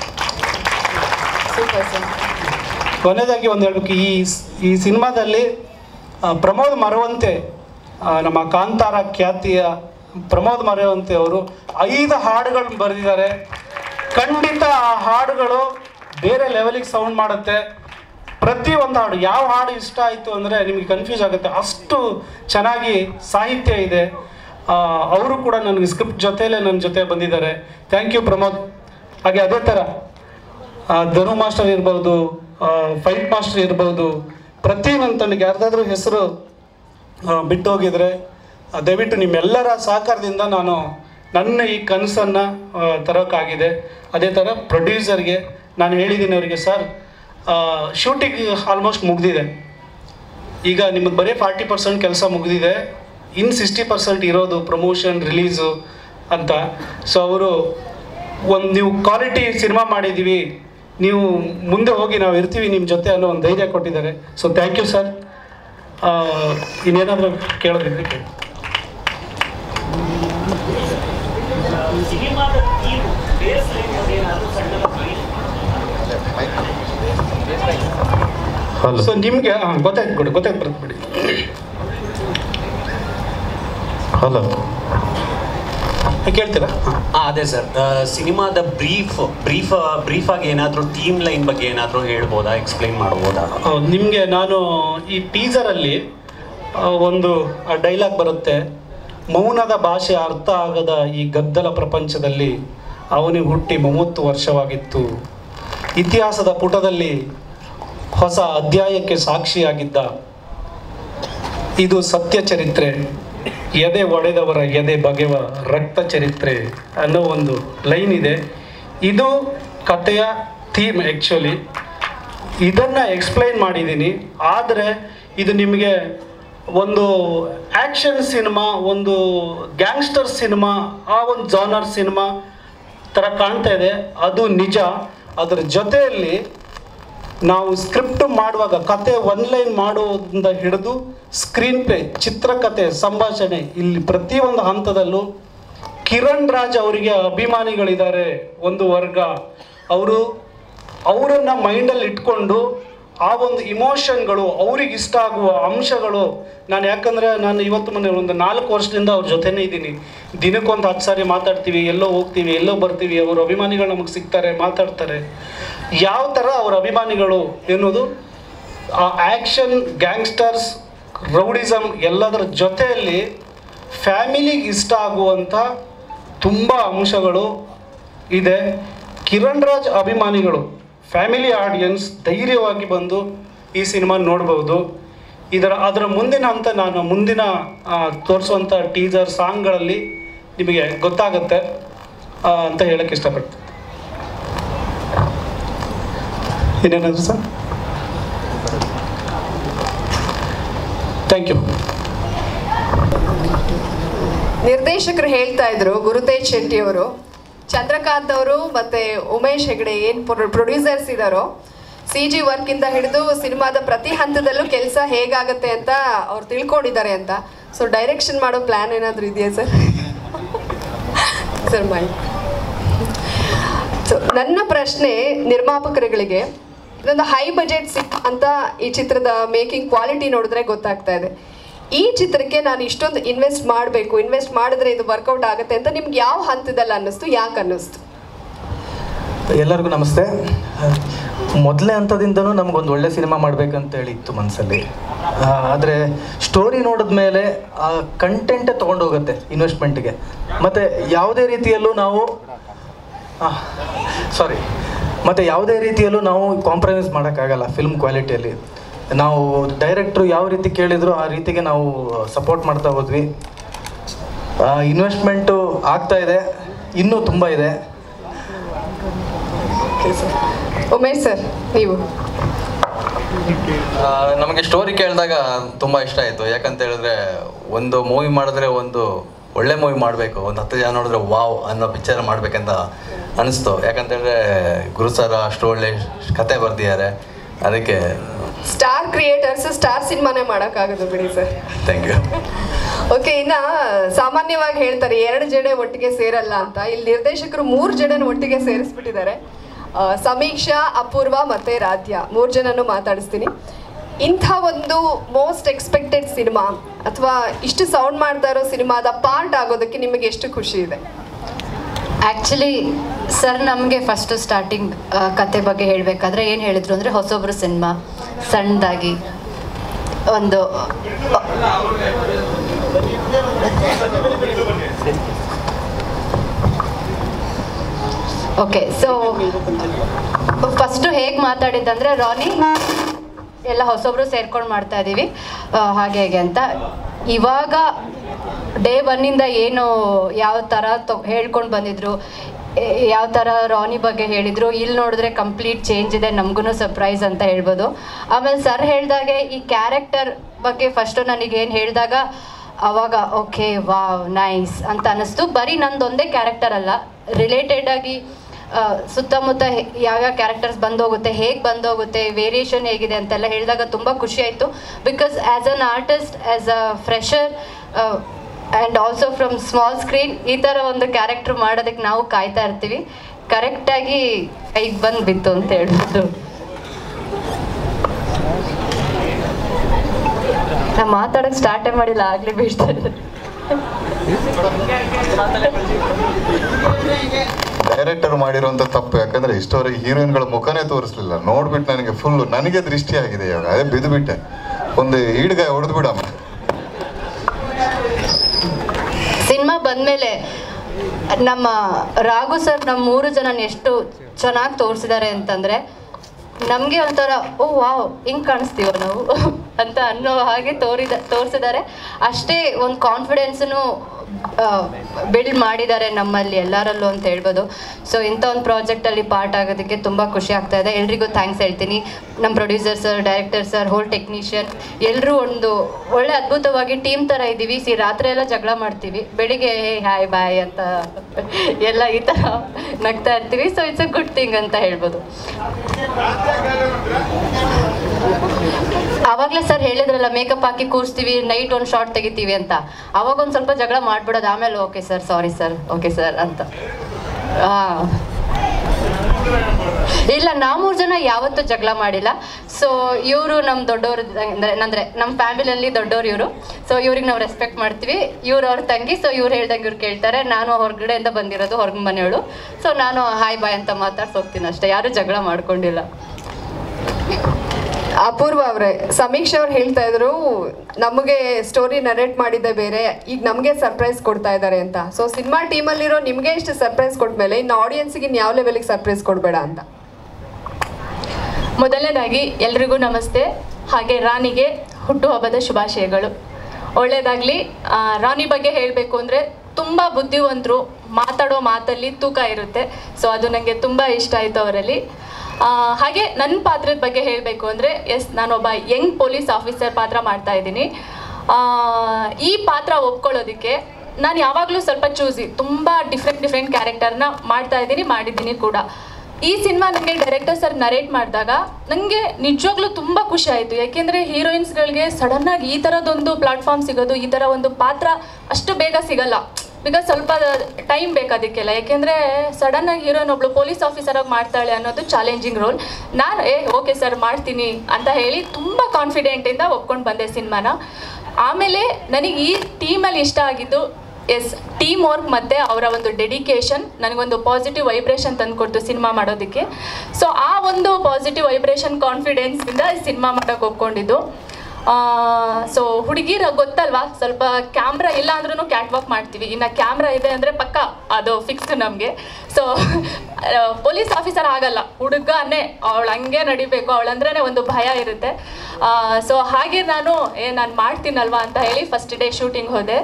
ಸೂಪರ್ ಸರ್ ಕೊನೆಯದಾಗಿ ಒಂದು ಹೇಳಬೇಕು ಈ ಸ್- ಈ ಸಿನಿಮಾದಲ್ಲಿ ಆ, ಪ್ರಮೋದ್ ಮರವಂತೆ ಆ, ನಮ್ಮ ಕಾಂತಾರ ಖ್ಯಾತಿಯ ಪ್ರಮೋದ್ ಮರವಂತೆ ಅವರು ಐದು ಹಾಡುಗಳನ್ನ ಬರೆದಿದ್ದಾರೆ ಖಂಡಿತ ಆ ಹಾಡುಗಳು ಬೇರೆ ಲೆವೆಲಿಗೆ ಸೌಂಡ್ ಮಾಡುತ್ತೆ ಪ್ರತಿ ಒಂದು ಹಾಡು ಯಾವ ಹಾಡು ಇಷ್ಟ ಆಯಿತು ಅಂದರೆ ನಿಮಗೆ ಕನ್ಫ್ಯೂಸ್ ಆಗುತ್ತೆ ಅಷ್ಟು ಚೆನ್ನಾಗಿ ಸಾಹಿತ್ಯ ಇದೆ ಅವರು ಕೂಡ ನನಗೆ ಸ್ಕ್ರಿಪ್ಟ್ ಜೊತೆಲೇ ನನ್ನ ಜೊತೆ ಬಂದಿದ್ದಾರೆ ಥ್ಯಾಂಕ್ ಯು ಪ್ರಮೋದ್ ಹಾಗೆ ಅದೇ ಥರ ಆ, ಧನು ಮಾಸ್ಟರ್ ಇರ್ಬೋದು ಫೈಟ್ ಮಾಸ್ಟರ್ ಇರ್ಬೋದು ಪ್ರತಿ ನನ್ನ ತಂಡಕ್ಕೆ ಯಾರ್ದಾದ್ರೂ ಹೆಸರು ಆ, ಬಿಟ್ಟು ಹೋಗಿದ್ರೆ ಆ, ದಯವಿಟ್ಟು ನಿಮ್ಮೆಲ್ಲರ ಸಹಕಾರದಿಂದ ನಾನು ನನ್ನ ಈ ಕನಸನ್ನು ತರೋಕ್ಕಾಗಿದೆ ಅದೇ ಥರ ಪ್ರೊಡ್ಯೂಸರ್ಗೆ ನಾನು ಹೇಳಿದ್ದೀನಿ ಅವರಿಗೆ ಸರ್ ಶೂಟಿಂಗ್ ಆಲ್ಮೋಸ್ಟ್ ಮುಗ್ದಿದೆ ಈಗ ನಿಮಗೆ ಬರೀ ಫಾರ್ಟಿ ಪರ್ಸೆಂಟ್ ಕೆಲಸ ಮುಗಿದಿದೆ ಇನ್ನು ಸಿಕ್ಸ್ಟಿ ಪರ್ಸೆಂಟ್ ಇರೋದು ಪ್ರಮೋಷನ್ ರಿಲೀಸು ಅಂತ ಸೊ ಅವರು ಒಂದು ನೀವು ಕ್ವಾಲಿಟಿ ಸಿನಿಮಾ ಮಾಡಿದ್ದೀವಿ ನೀವು ಮುಂದೆ ಹೋಗಿ ನಾವು ಇರ್ತೀವಿ ನಿಮ್ಮ ಜೊತೆ ಅನ್ನೋ ಒಂದು ಧೈರ್ಯ ಕೊಟ್ಟಿದ್ದಾರೆ ಸೊ ಥ್ಯಾಂಕ್ ಯು ಸರ್ ಇನ್ನೇನಾದರೂ ಕೇಳೋದಿದ್ರೆ ಕೇಳಿ ಹಲೋ ಸೊ ನಿಮಗೆ ಹಾಂ ಗೊತ್ತಾಯ್ತು ಬಿಡಿ ಗೊತ್ತಾಯ್ತು ಬರುತ್ತೆ ಬಿಡಿ ಹಲೋ ಕೇಳ್ತೀರಾ ಹಾಂ ಆ, ಅದೇ ಸರ್ ಸಿನಿಮಾದ ಬ್ರೀಫ್ ಬ್ರೀಫ್ ಬ್ರೀಫ್ ಆಗಿ ಏನಾದರೂ ಥೀಮ್ ಲೈನ್ ಬಗ್ಗೆ ಏನಾದರೂ ಹೇಳ್ಬೋದಾ ಎಕ್ಸ್ಪ್ಲೈನ್ ಮಾಡ್ಬೋದಾ ನಿಮಗೆ ನಾನು ಈ ಟೀಸರಲ್ಲಿ ಒಂದು ಡೈಲಾಗ್ ಬರುತ್ತೆ ಮೌನದ ಭಾಷೆ ಅರ್ಥ ಆಗದ ಈ ಗದ್ದಲ ಪ್ರಪಂಚದಲ್ಲಿ ಅವನಿಗೆ ಹುಟ್ಟಿ ಮೂವತ್ತು ವರ್ಷವಾಗಿತ್ತು ಇತಿಹಾಸದ ಪುಟದಲ್ಲಿ ಹೊಸ ಅಧ್ಯಾಯಕ್ಕೆ ಸಾಕ್ಷಿಯಾಗಿದ್ದ ಇದು ಸತ್ಯ ಚರಿತ್ರೆ ಎದೆ ಒಡೆದವರ ಎದೆ ಬಗೆವ ರಕ್ತ ಚರಿತ್ರೆ ಅನ್ನೋ ಒಂದು ಲೈನ್ ಇದೆ ಇದು ಕಥೆಯ ಥೀಮ್ ಆ್ಯಕ್ಚುಲಿ ಇದನ್ನು ಎಕ್ಸ್ಪ್ಲೈನ್ ಮಾಡಿದ್ದೀನಿ ಆದರೆ ಇದು ನಿಮಗೆ ಒಂದು ಆ್ಯಕ್ಷನ್ ಸಿನಿಮಾ ಒಂದು ಗ್ಯಾಂಗ್ಸ್ಟರ್ ಸಿನಿಮಾ ಆ ಒಂದು ಜಾನರ್ ಸಿನಿಮಾ ಥರ ಕಾಣ್ತಾ ಇದೆ ಅದು ನಿಜ ಅದರ ಜೊತೆಯಲ್ಲಿ ನಾವು ಸ್ಕ್ರಿಪ್ಟ್ ಮಾಡುವಾಗ ಕತೆ ಒನ್ಲೈನ್ ಮಾಡೋದ್ರಿಂದ ಹಿಡಿದು ಸ್ಕ್ರೀನ್ ಪ್ಲೇ ಚಿತ್ರಕಥೆ ಸಂಭಾಷಣೆ ಇಲ್ಲಿ ಪ್ರತಿಯೊಂದು ಹಂತದಲ್ಲೂ ಕಿರಣ್ ರಾಜ್ ಅವರಿಗೆ ಅಭಿಮಾನಿಗಳಿದ್ದಾರೆ ಒಂದು ವರ್ಗ ಅವರು ಅವರನ್ನು ಮೈಂಡಲ್ಲಿ ಇಟ್ಕೊಂಡು ಆ ಒಂದು ಇಮೋಷನ್ಗಳು ಅವ್ರಿಗೆ ಇಷ್ಟ ಆಗುವ ಅಂಶಗಳು ನಾನು ಯಾಕಂದರೆ ನಾನು ಇವತ್ತು ಮೊನ್ನೆ ಒಂದು ನಾಲ್ಕು ವರ್ಷದಿಂದ ಅವ್ರ ಜೊತೆನೇ ಇದ್ದೀನಿ ದಿನಕ್ಕೊಂದು ಹತ್ತು ಸಾರಿ ಮಾತಾಡ್ತೀವಿ ಎಲ್ಲೋ ಹೋಗ್ತೀವಿ ಎಲ್ಲೋ ಬರ್ತೀವಿ ಅವ್ರ ಅಭಿಮಾನಿಗಳು ನಮಗೆ ಸಿಗ್ತಾರೆ ಮಾತಾಡ್ತಾರೆ ಯಾವ ಥರ ಅವ್ರ ಅಭಿಮಾನಿಗಳು ಎನ್ನುವುದು ಆ ಆ್ಯಕ್ಷನ್ ಗ್ಯಾಂಗ್ಸ್ಟರ್ಸ್ ರೌಡಿಸಮ್ ಎಲ್ಲದರ ಜೊತೆಯಲ್ಲಿ ಫ್ಯಾಮಿಲಿಗೆ ಇಷ್ಟ ಆಗುವಂಥ ತುಂಬ ಅಂಶಗಳು ಇದೆ ಕಿರಣ್ ರಾಜ್ ಅಭಿಮಾನಿಗಳು ಫ್ಯಾಮಿಲಿ ಆಡಿಯನ್ಸ್ ಧೈರ್ಯವಾಗಿ ಬಂದು ಈ ಸಿನಿಮಾ ನೋಡ್ಬೋದು ಇದರ ಅದರ ಮುಂದಿನ ಹಂತ ನಾನು ಮುಂದಿನ ತೋರಿಸುವಂಥ ಟೀಸರ್ ಸಾಂಗ್ಗಳಲ್ಲಿ ನಿಮಗೆ ಗೊತ್ತಾಗುತ್ತೆ ಆ, ಅಂತ ಹೇಳಕ್ಕೆ ಇಷ್ಟಪಡ್ತೀನಿ ಇನ್ನೇನಾದ್ರು ಸರ್ ಥ್ಯಾಂಕ್ ಯು ನಿರ್ದೇಶಕರು ಹೇಳ್ತಾ ಇದ್ರು ಗುರುತೇಜ್ ಶೆಟ್ಟಿ ಅವರು ಚಂದ್ರಕಾಂತ್ ಅವರು ಮತ್ತೆ ಉಮೇಶ್ ಹೆಗಡೆ ಏನು ಪ್ರೊಡ್ಯೂಸರ್ಸ್ ಇದ್ದಾರೋ ಸಿ ಜಿ ವರ್ಕಿಂದ ಹಿಡಿದು ಸಿನಿಮಾದ ಪ್ರತಿ ಹಂತದಲ್ಲೂ ಕೆಲಸ ಹೇಗಾಗತ್ತೆ ಅಂತ ಅವ್ರು ತಿಳ್ಕೊಂಡಿದ್ದಾರೆ ಅಂತ ಸೊ ಡೈರೆಕ್ಷನ್ ಮಾಡೋ ಪ್ಲ್ಯಾನ್ ಏನಾದರೂ ಇದೆಯಾ ಸರ್ ಸರ್ ಮೈ ಸೊ ನನ್ನ ಪ್ರಶ್ನೆ ನಿರ್ಮಾಪಕರುಗಳಿಗೆ ಇದೊಂದು ಹೈ ಬಜೆಟ್ ಸಿಕ್ ಅಂತ ಈ ಚಿತ್ರದ ಮೇಕಿಂಗ್ ಕ್ವಾಲಿಟಿ ನೋಡಿದ್ರೆ ಗೊತ್ತಾಗ್ತಾ ಇದೆ ಈ ಚಿತ್ರಕ್ಕೆ ನಾನು ಇಷ್ಟೊಂದು ಇನ್ವೆಸ್ಟ್ ಮಾಡಬೇಕು ಇನ್ವೆಸ್ಟ್ ಮಾಡಿದ್ರೆ ಇದು ವರ್ಕೌಟ್ ಆಗುತ್ತೆ ಅಂತ ನಿಮ್ಗೆ ಯಾವ ಹಂತದಲ್ಲಿ ಅನ್ನಿಸ್ತು ಯಾಕೆ ಅನ್ನಿಸ್ತು ಎಲ್ಲರಿಗೂ ನಮಸ್ತೆ ಮೊದಲನೇ ಹಂತದಿಂದನೂ ನಮಗೊಂದು ಒಳ್ಳೆ ಸಿನಿಮಾ ಮಾಡಬೇಕಂತ ಹೇಳಿ ಇತ್ತು ಮನಸ್ಸಲ್ಲಿ ಆದರೆ ಸ್ಟೋರಿ ನೋಡಿದ ಮೇಲೆ ಆ ಕಂಟೆಂಟೇ ತೊಗೊಂಡೋಗುತ್ತೆ ಇನ್ವೆಸ್ಟ್ಮೆಂಟ್ಗೆ ಮತ್ತು ಯಾವುದೇ ರೀತಿಯಲ್ಲೂ ನಾವು ಸಾರಿ ಮತ್ತು ಯಾವುದೇ ರೀತಿಯಲ್ಲೂ ನಾವು ಕಾಂಪ್ರಮೈಸ್ ಮಾಡೋಕ್ಕಾಗಲ್ಲ ಫಿಲ್ಮ್ ಕ್ವಾಲಿಟಿಯಲ್ಲಿ ನಾವು ಡೈರೆಕ್ಟ್ರು ಯಾವ ರೀತಿ ಕೇಳಿದ್ರು ಆ ರೀತಿಗೆ ನಾವು ಸಪೋರ್ಟ್ ಮಾಡ್ತಾ ಹೋದ್ವಿ ಇನ್ವೆಸ್ಟ್ಮೆಂಟು ಆಗ್ತಾ ಇದೆ ಇನ್ನೂ ತುಂಬ ಇದೆ ಉಮೇಶ್ ಸರ್ ನೀವು ಆ, ನಮಗೆ ಸ್ಟೋರಿ ಕೇಳಿದಾಗ ತುಂಬ ಇಷ್ಟ ಆಯಿತು ಯಾಕಂತ ಹೇಳಿದ್ರೆ ಒಂದು ಮೂವಿ ಮಾಡಿದ್ರೆ ಒಂದು ಒಳ್ಳೆ ಮೂವಿ ಮಾಡಬೇಕು ಒಂದು ಹತ್ತು ಜನ ನೋಡಿದ್ರೆ ವಾವ್ ಅನ್ನೋ ಪಿಕ್ಚರ್ ಮಾಡಬೇಕಂತ ಅನಿಸ್ತು ಯಾಕಂತ ಹೇಳಿದ್ರೆ ಗುರು ಸರ್ ಅಷ್ಟು ಒಳ್ಳೆ ಕತೆ ಬರ್ದಿದ್ದಾರೆ ಅದಕ್ಕೆ ಸ್ಟಾರ್ ಕ್ರಿಯೇಟರ್ಸ್ ಸ್ಟಾರ್ ಸಿನಿಮಾನೇ ಮಾಡೋಕ್ಕಾಗೋದು ಬಿಡಿ ಸರ್ ಥ್ಯಾಂಕ್ ಯು ಓಕೆ ಇನ್ನ ಸಾಮಾನ್ಯವಾಗಿ ಹೇಳ್ತಾರೆ ಎರಡು ಜಡೆ ಒಟ್ಟಿಗೆ ಸೇರಲ್ಲ ಅಂತ ಇಲ್ಲಿ ನಿರ್ದೇಶಕರು ಮೂರು ಜಡನ ಒಟ್ಟಿಗೆ ಸೇರಿಸ್ಬಿಟ್ಟಿದ್ದಾರೆ ಆ, ಸಮೀಕ್ಷಾ ಅಪೂರ್ವ ಮತ್ತೆ ರಾಧ್ಯ ಮೂರು ಜನನು ಮಾತಾಡಿಸ್ತೀನಿ ಇಂಥ ಒಂದು ಮೋಸ್ಟ್ ಎಕ್ಸ್ಪೆಕ್ಟೆಡ್ ಸಿನಿಮಾ ಅಥವಾ ಇಷ್ಟು ಸೌಂಡ್ ಮಾಡ್ತಾ ಇರೋ ಸಿನಿಮಾದ ಪಾರ್ಟ್ ಆಗೋದಕ್ಕೆ ನಿಮಗೆ ಎಷ್ಟು ಖುಷಿ ಇದೆ ಆ್ಯಕ್ಚುಲಿ ಸರ್ ನಮಗೆ ಫಸ್ಟು ಸ್ಟಾರ್ಟಿಂಗ್ ಕತೆ ಬಗ್ಗೆ ಹೇಳಬೇಕಾದ್ರೆ ಏನು ಹೇಳಿದ್ರು ಅಂದರೆ ಹೊಸೊಬ್ರು ಸಿನಿಮಾ ಸಣ್ಣದಾಗಿ ಒಂದು ಓಕೆ ಸೊ ಫಸ್ಟು ಹೇಗೆ ಮಾತಾಡಿದ್ದಂದ್ರೆ ರಾನಿ ಎಲ್ಲ ಹೊಸೊಬ್ರು ಸೇರ್ಕೊಂಡು ಮಾಡ್ತಾ ಇದ್ದೀವಿ ಆ, ಹಾಗೆ ಹೇಗೆ ಅಂತ ಇವಾಗ ಡೇ ಒನ್ನಿಂದ ಏನು ಯಾವ ಥರ ತೊ ಹೇಳ್ಕೊಂಡು ಬಂದಿದ್ರು ಯಾವ ಥರ ರಾನಿ ಬಗ್ಗೆ ಹೇಳಿದ್ರು ಇಲ್ಲಿ ನೋಡಿದ್ರೆ ಕಂಪ್ಲೀಟ್ ಚೇಂಜ್ ಇದೆ ನಮಗೂ ಸರ್ಪ್ರೈಸ್ ಅಂತ ಹೇಳ್ಬೋದು ಆಮೇಲೆ ಸರ್ ಹೇಳ್ದಾಗೆ ಈ ಕ್ಯಾರೆಕ್ಟರ್ ಬಗ್ಗೆ ಫಸ್ಟು ನನಗೇನು ಹೇಳಿದಾಗ ಅವಾಗ ಓಕೆ ವಾವ್ ನೈಸ್ ಅಂತ ಅನ್ನಿಸ್ತು ಬರೀ ನಂದೊಂದೇ ಕ್ಯಾರೆಕ್ಟರ್ ಅಲ್ಲ ರಿಲೇಟೆಡ್ ಆಗಿ ಆ, ಸುತ್ತಮುತ್ತ ಹೆ- ಯಾವ್ಯಾವ ಕ್ಯಾರೆಕ್ಟರ್ಸ್ ಬಂದೋಗುತ್ತೆ ಹೇಗೆ ಬಂದೋಗುತ್ತೆ ವೇರಿಯೇಷನ್ ಹೇಗಿದೆ ಅಂತೆಲ್ಲ ಹೇಳಿದಾಗ ತುಂಬ ಖುಷಿ ಆಯಿತು because as an artist as a fresher and also from small screen ಈ ಥರ ಒಂದು ಕ್ಯಾರೆಕ್ಟರ್ ಮಾಡೋದಕ್ಕೆ ನಾವು ಕಾಯ್ತಾ ಇರ್ತೀವಿ ಕರೆಕ್ಟಾಗಿ ಕೈಗೆ ಬಂದು ಬಿತ್ತು ಅಂತ ಹೇಳ್ಬೋದು ನಾ ಮಾತಾಡೋಕ್ಕೆ ಸ್ಟಾರ್ಟೇ ಮಾಡಿಲ್ಲ ಆಗಲೇ ಬೀಳ್ತಾ ಇದ್ದಾರೆ ಡೈರೆಕ್ಟರ್ ಮಾಡಿರುವಂತ ತಪ್ಪು ಯಾಕಂದ್ರೆ ಇಷ್ಟವರೆಗೆ ಹೀರೋಯಿನ್ಗಳ ಮುಖನೇ ತೋರಿಸ್ಲಿಲ್ಲ ನೋಡ್ಬಿಟ್ಟು ನನಗೆ ಫುಲ್ ನನಗೆ ದೃಷ್ಟಿ ಆಗಿದೆ ಇವಾಗ ಅದೇ ಬಿದ್ದು ಬಿಟ್ಟೆ ಒಂದು ಈಡ್ಗಾಯ ಹೊಡೆದು ಬಿಡಮ್ಮ ಸಿನಿಮಾ ಬಂದಮೇಲೆ ನಮ್ಮ ರಾಘು ಸರ್ ನಮ್ಮ ಮೂರು ಜನ ಎಷ್ಟು ಚೆನ್ನಾಗಿ ತೋರಿಸಿದ್ದಾರೆ ಅಂತಂದರೆ ನಮಗೆ ಒಂಥರ ಓ ವಾವ್ ಹಿಂಗೆ ಕಾಣಿಸ್ತೀವ ನಾವು ಅಂತ ಅನ್ನೋ ಹಾಗೆ ತೋರಿದ ತೋರಿಸಿದ್ದಾರೆ ಅಷ್ಟೇ ಒಂದು ಕಾನ್ಫಿಡೆನ್ಸನ್ನು ಬಿಲ್ಡ್ ಮಾಡಿದ್ದಾರೆ ನಮ್ಮಲ್ಲಿ ಎಲ್ಲರಲ್ಲೂ ಅಂತ ಹೇಳ್ಬೋದು ಸೊ ಇಂಥ ಒಂದು ಪ್ರಾಜೆಕ್ಟಲ್ಲಿ ಪಾರ್ಟ್ ಆಗೋದಕ್ಕೆ ತುಂಬ ಖುಷಿ ಆಗ್ತಾ ಇದೆ ಎಲ್ರಿಗೂ ಥ್ಯಾಂಕ್ಸ್ ಹೇಳ್ತೀನಿ ನಮ್ಮ producer sir director sir whole technician ಎಲ್ಲರೂ ಒಂದು ಒಳ್ಳೆ ಅದ್ಭುತವಾಗಿ ಟೀಮ್ ಥರ ಇದ್ದೀವಿ ಸಿ ರಾತ್ರಿ ಎಲ್ಲ ಜಗಳ ಮಾಡ್ತೀವಿ ಬೆಳಿಗ್ಗೆ ಹಾಯ್ ಬಾಯ್ ಅಂತ ಎಲ್ಲ ಈ ಥರ ನಗ್ತಾ ಇರ್ತೀವಿ so it's a good thing ಅಂತ ಹೇಳ್ಬೋದು ಆವಾಗಲೇ ಸರ್ ಹೇಳಿದ್ರಲ್ಲ ಮೇಕಪ್ ಹಾಕಿ ಕೂರಿಸ್ತೀವಿ ನೈಟ್ ಒಂದು ಶಾರ್ಟ್ ತೆಗಿತೀವಿ ಅಂತ ಅವಾಗ ಒಂದು ಸ್ವಲ್ಪ ಜಗಳ ಮಾಡ್ಬಿಡೋದು ಆಮೇಲೆ okay sir sorry sir okay sir ಅಂತ ಆ. ಇಲ್ಲ ನಾವು ಮೂರು ಜನ ಯಾವತ್ತೂ ಜಗಳ ಮಾಡಿಲ್ಲ ಸೊ ಇವರು ನಮ್ಮ ದೊಡ್ಡವರು ಅಂದರೆ ಅಂದರೆ ನಮ್ಮ ಫ್ಯಾಮಿಲಿಯಲ್ಲಿ ದೊಡ್ಡವ್ರು ಇವರು ಸೊ ಇವ್ರಿಗೆ ನಾವು ರೆಸ್ಪೆಕ್ಟ್ ಮಾಡ್ತೀವಿ ಇವ್ರು ಅವ್ರ ತಂಗಿ ಸೊ ಇವ್ರು ಹೇಳ್ದಂಗೆ ಇವ್ರು ಕೇಳ್ತಾರೆ ನಾನು ಹೊರಗಡೆಯಿಂದ ಬಂದಿರೋದು ಹೊರಗೆ ಮನೆಯವಳು ಸೊ ನಾನು ಹಾಯ್ ಬಾಯ್ ಅಂತ ಮಾತಾಡ್ಸಿ ಹೋಗ್ತೀನಿ ಅಷ್ಟೇ ಯಾರೂ ಜಗಳ ಮಾಡ್ಕೊಂಡಿಲ್ಲ ಅಪೂರ್ವ ಅವರೇ ಸಮೀಕ್ಷೆ ಅವ್ರು ಹೇಳ್ತಾ ಇದ್ರು ನಮಗೆ ಸ್ಟೋರಿ ನರೇಟ್ ಮಾಡಿದ್ದೆ ಬೇರೆ ಈಗ ನಮಗೆ ಸರ್ಪ್ರೈಸ್ ಕೊಡ್ತಾ ಇದ್ದಾರೆ ಅಂತ ಸೊ ಸಿನಿಮಾ ಟೀಮಲ್ಲಿರೋ ನಿಮಗೆ ಇಷ್ಟು ಸರ್ಪ್ರೈಸ್ ಕೊಟ್ಮೇಲೆ ಇನ್ನು ಆಡಿಯನ್ಸ್ಗೆ ಇನ್ನು ಯಾವ ಲೆವೆಲಿಗೆ ಸರ್ಪ್ರೈಸ್ ಕೊಡಬೇಡ ಅಂತ ಮೊದಲನೇದಾಗಿ ಎಲ್ರಿಗೂ ನಮಸ್ತೆ ಹಾಗೆ ರಾಣಿಗೆ ಹುಟ್ಟುಹಬ್ಬದ ಶುಭಾಶಯಗಳು ಒಳ್ಳೆಯದಾಗಲಿ ರಾಣಿ ಬಗ್ಗೆ ಹೇಳಬೇಕು ಅಂದರೆ ತುಂಬ ಬುದ್ಧಿವಂತರು ಮಾತಾಡೋ ಮಾತಲ್ಲಿ ತೂಕ ಇರುತ್ತೆ ಸೊ ಅದು ನನಗೆ ತುಂಬ ಇಷ್ಟ ಆಯಿತು ಅವರಲ್ಲಿ ಆ, ಹಾಗೆ ನನ್ನ ಪಾತ್ರದ ಬಗ್ಗೆ ಹೇಳಬೇಕು ಅಂದರೆ ಎಸ್ ನಾನೊಬ್ಬ ಯಂಗ್ ಪೊಲೀಸ್ ಆಫೀಸರ್ ಪಾತ್ರ ಮಾಡ್ತಾ ಇದ್ದೀನಿ ಆ, ಈ ಪಾತ್ರ ಒಪ್ಕೊಳ್ಳೋದಕ್ಕೆ ನಾನು ಯಾವಾಗಲೂ ಸ್ವಲ್ಪ ಚೂಸಿ ತುಂಬ ಡಿಫ್ರೆಂಟ್ ಡಿಫ್ರೆಂಟ್ ಕ್ಯಾರೆಕ್ಟರ್ನ ಮಾಡ್ತಾ ಇದ್ದೀನಿ ಮಾಡಿದ್ದೀನಿ ಕೂಡ ಈ ಸಿನಿಮಾ ನನಗೆ ಡೈರೆಕ್ಟರ್ ಸರ್ ನರೇಟ್ ಮಾಡಿದಾಗ ನನಗೆ ನಿಜವಾಗ್ಲೂ ತುಂಬ ಖುಷಿ ಆಯಿತು ಯಾಕೆಂದರೆ ಹೀರೋಯಿನ್ಸ್ಗಳಿಗೆ ಸಡನ್ನಾಗಿ ಈ ಥರದೊಂದು ಪ್ಲಾಟ್ಫಾರ್ಮ್ ಸಿಗೋದು ಈ ಥರ ಒಂದು ಪಾತ್ರ ಅಷ್ಟು ಬೇಗ ಸಿಗಲ್ಲ ಬಿಕಾಸ್ ಸ್ವಲ್ಪ ಟೈಮ್ ಬೇಕು ಅದಕ್ಕೆಲ್ಲ ಯಾಕೆಂದರೆ ಸಡನ್ನಾಗಿ ಹೀರೋಯಿನ್ ಒಬ್ಳು ಪೊಲೀಸ್ ಆಫೀಸರಾಗಿ ಮಾಡ್ತಾಳೆ ಅನ್ನೋದು ಚಾಲೆಂಜಿಂಗ್ ರೋಲ್ ನಾನು ಏ ಓಕೆ ಸರ್ ಮಾಡ್ತೀನಿ ಅಂತ ಹೇಳಿ ತುಂಬ ಕಾನ್ಫಿಡೆಂಟಿಂದ ಒಪ್ಕೊಂಡು ಬಂದೆ ಸಿನಿಮಾನ ಆಮೇಲೆ ನನಗೆ ಈ ಟೀಮಲ್ಲಿ ಇಷ್ಟ ಆಗಿದ್ದು ಎಸ್ ಟೀಮ್ ವರ್ಕ್ ಮತ್ತು ಅವರ ಒಂದು ಡೆಡಿಕೇಶನ್ ನನಗೊಂದು ಪಾಸಿಟಿವ್ ವೈಬ್ರೇಷನ್ ತಂದುಕೊಡ್ತು ಸಿನಿಮಾ ಮಾಡೋದಕ್ಕೆ ಸೊ ಆ ಒಂದು ಪಾಸಿಟಿವ್ ವೈಬ್ರೇಷನ್ ಕಾನ್ಫಿಡೆನ್ಸಿಂದ ಸಿನಿಮಾ ಮಾಡೋಕ್ಕೆ ಒಪ್ಕೊಂಡಿದ್ದು ಸೊ ಹುಡುಗಿರ ಗೊತ್ತಲ್ವಾ ಸ್ವಲ್ಪ ಕ್ಯಾಮ್ರಾ ಇಲ್ಲ ಅಂದ್ರೂ ಕ್ಯಾಟ್ ವಾಕ್ ಮಾಡ್ತೀವಿ ಇನ್ನು ಕ್ಯಾಮ್ರಾ ಇದೆ ಅಂದರೆ ಪಕ್ಕ ಅದು ಫಿಕ್ಸ್ ನಮಗೆ ಸೊ ಪೊಲೀಸ್ ಆಫೀಸರ್ ಆಗಲ್ಲ ಹುಡುಗನೇ ಅವಳು ಹಂಗೆ ನಡಿಬೇಕು ಅವಳಂದ್ರೇ ಒಂದು ಭಯ ಇರುತ್ತೆ ಸೊ ಹಾಗೆ ನಾನು ಏ ನಾನು ಮಾಡ್ತೀನಲ್ವಾ ಅಂತ ಹೇಳಿ ಫಸ್ಟ್ ಡೇ ಶೂಟಿಂಗ್ ಹೋದೆ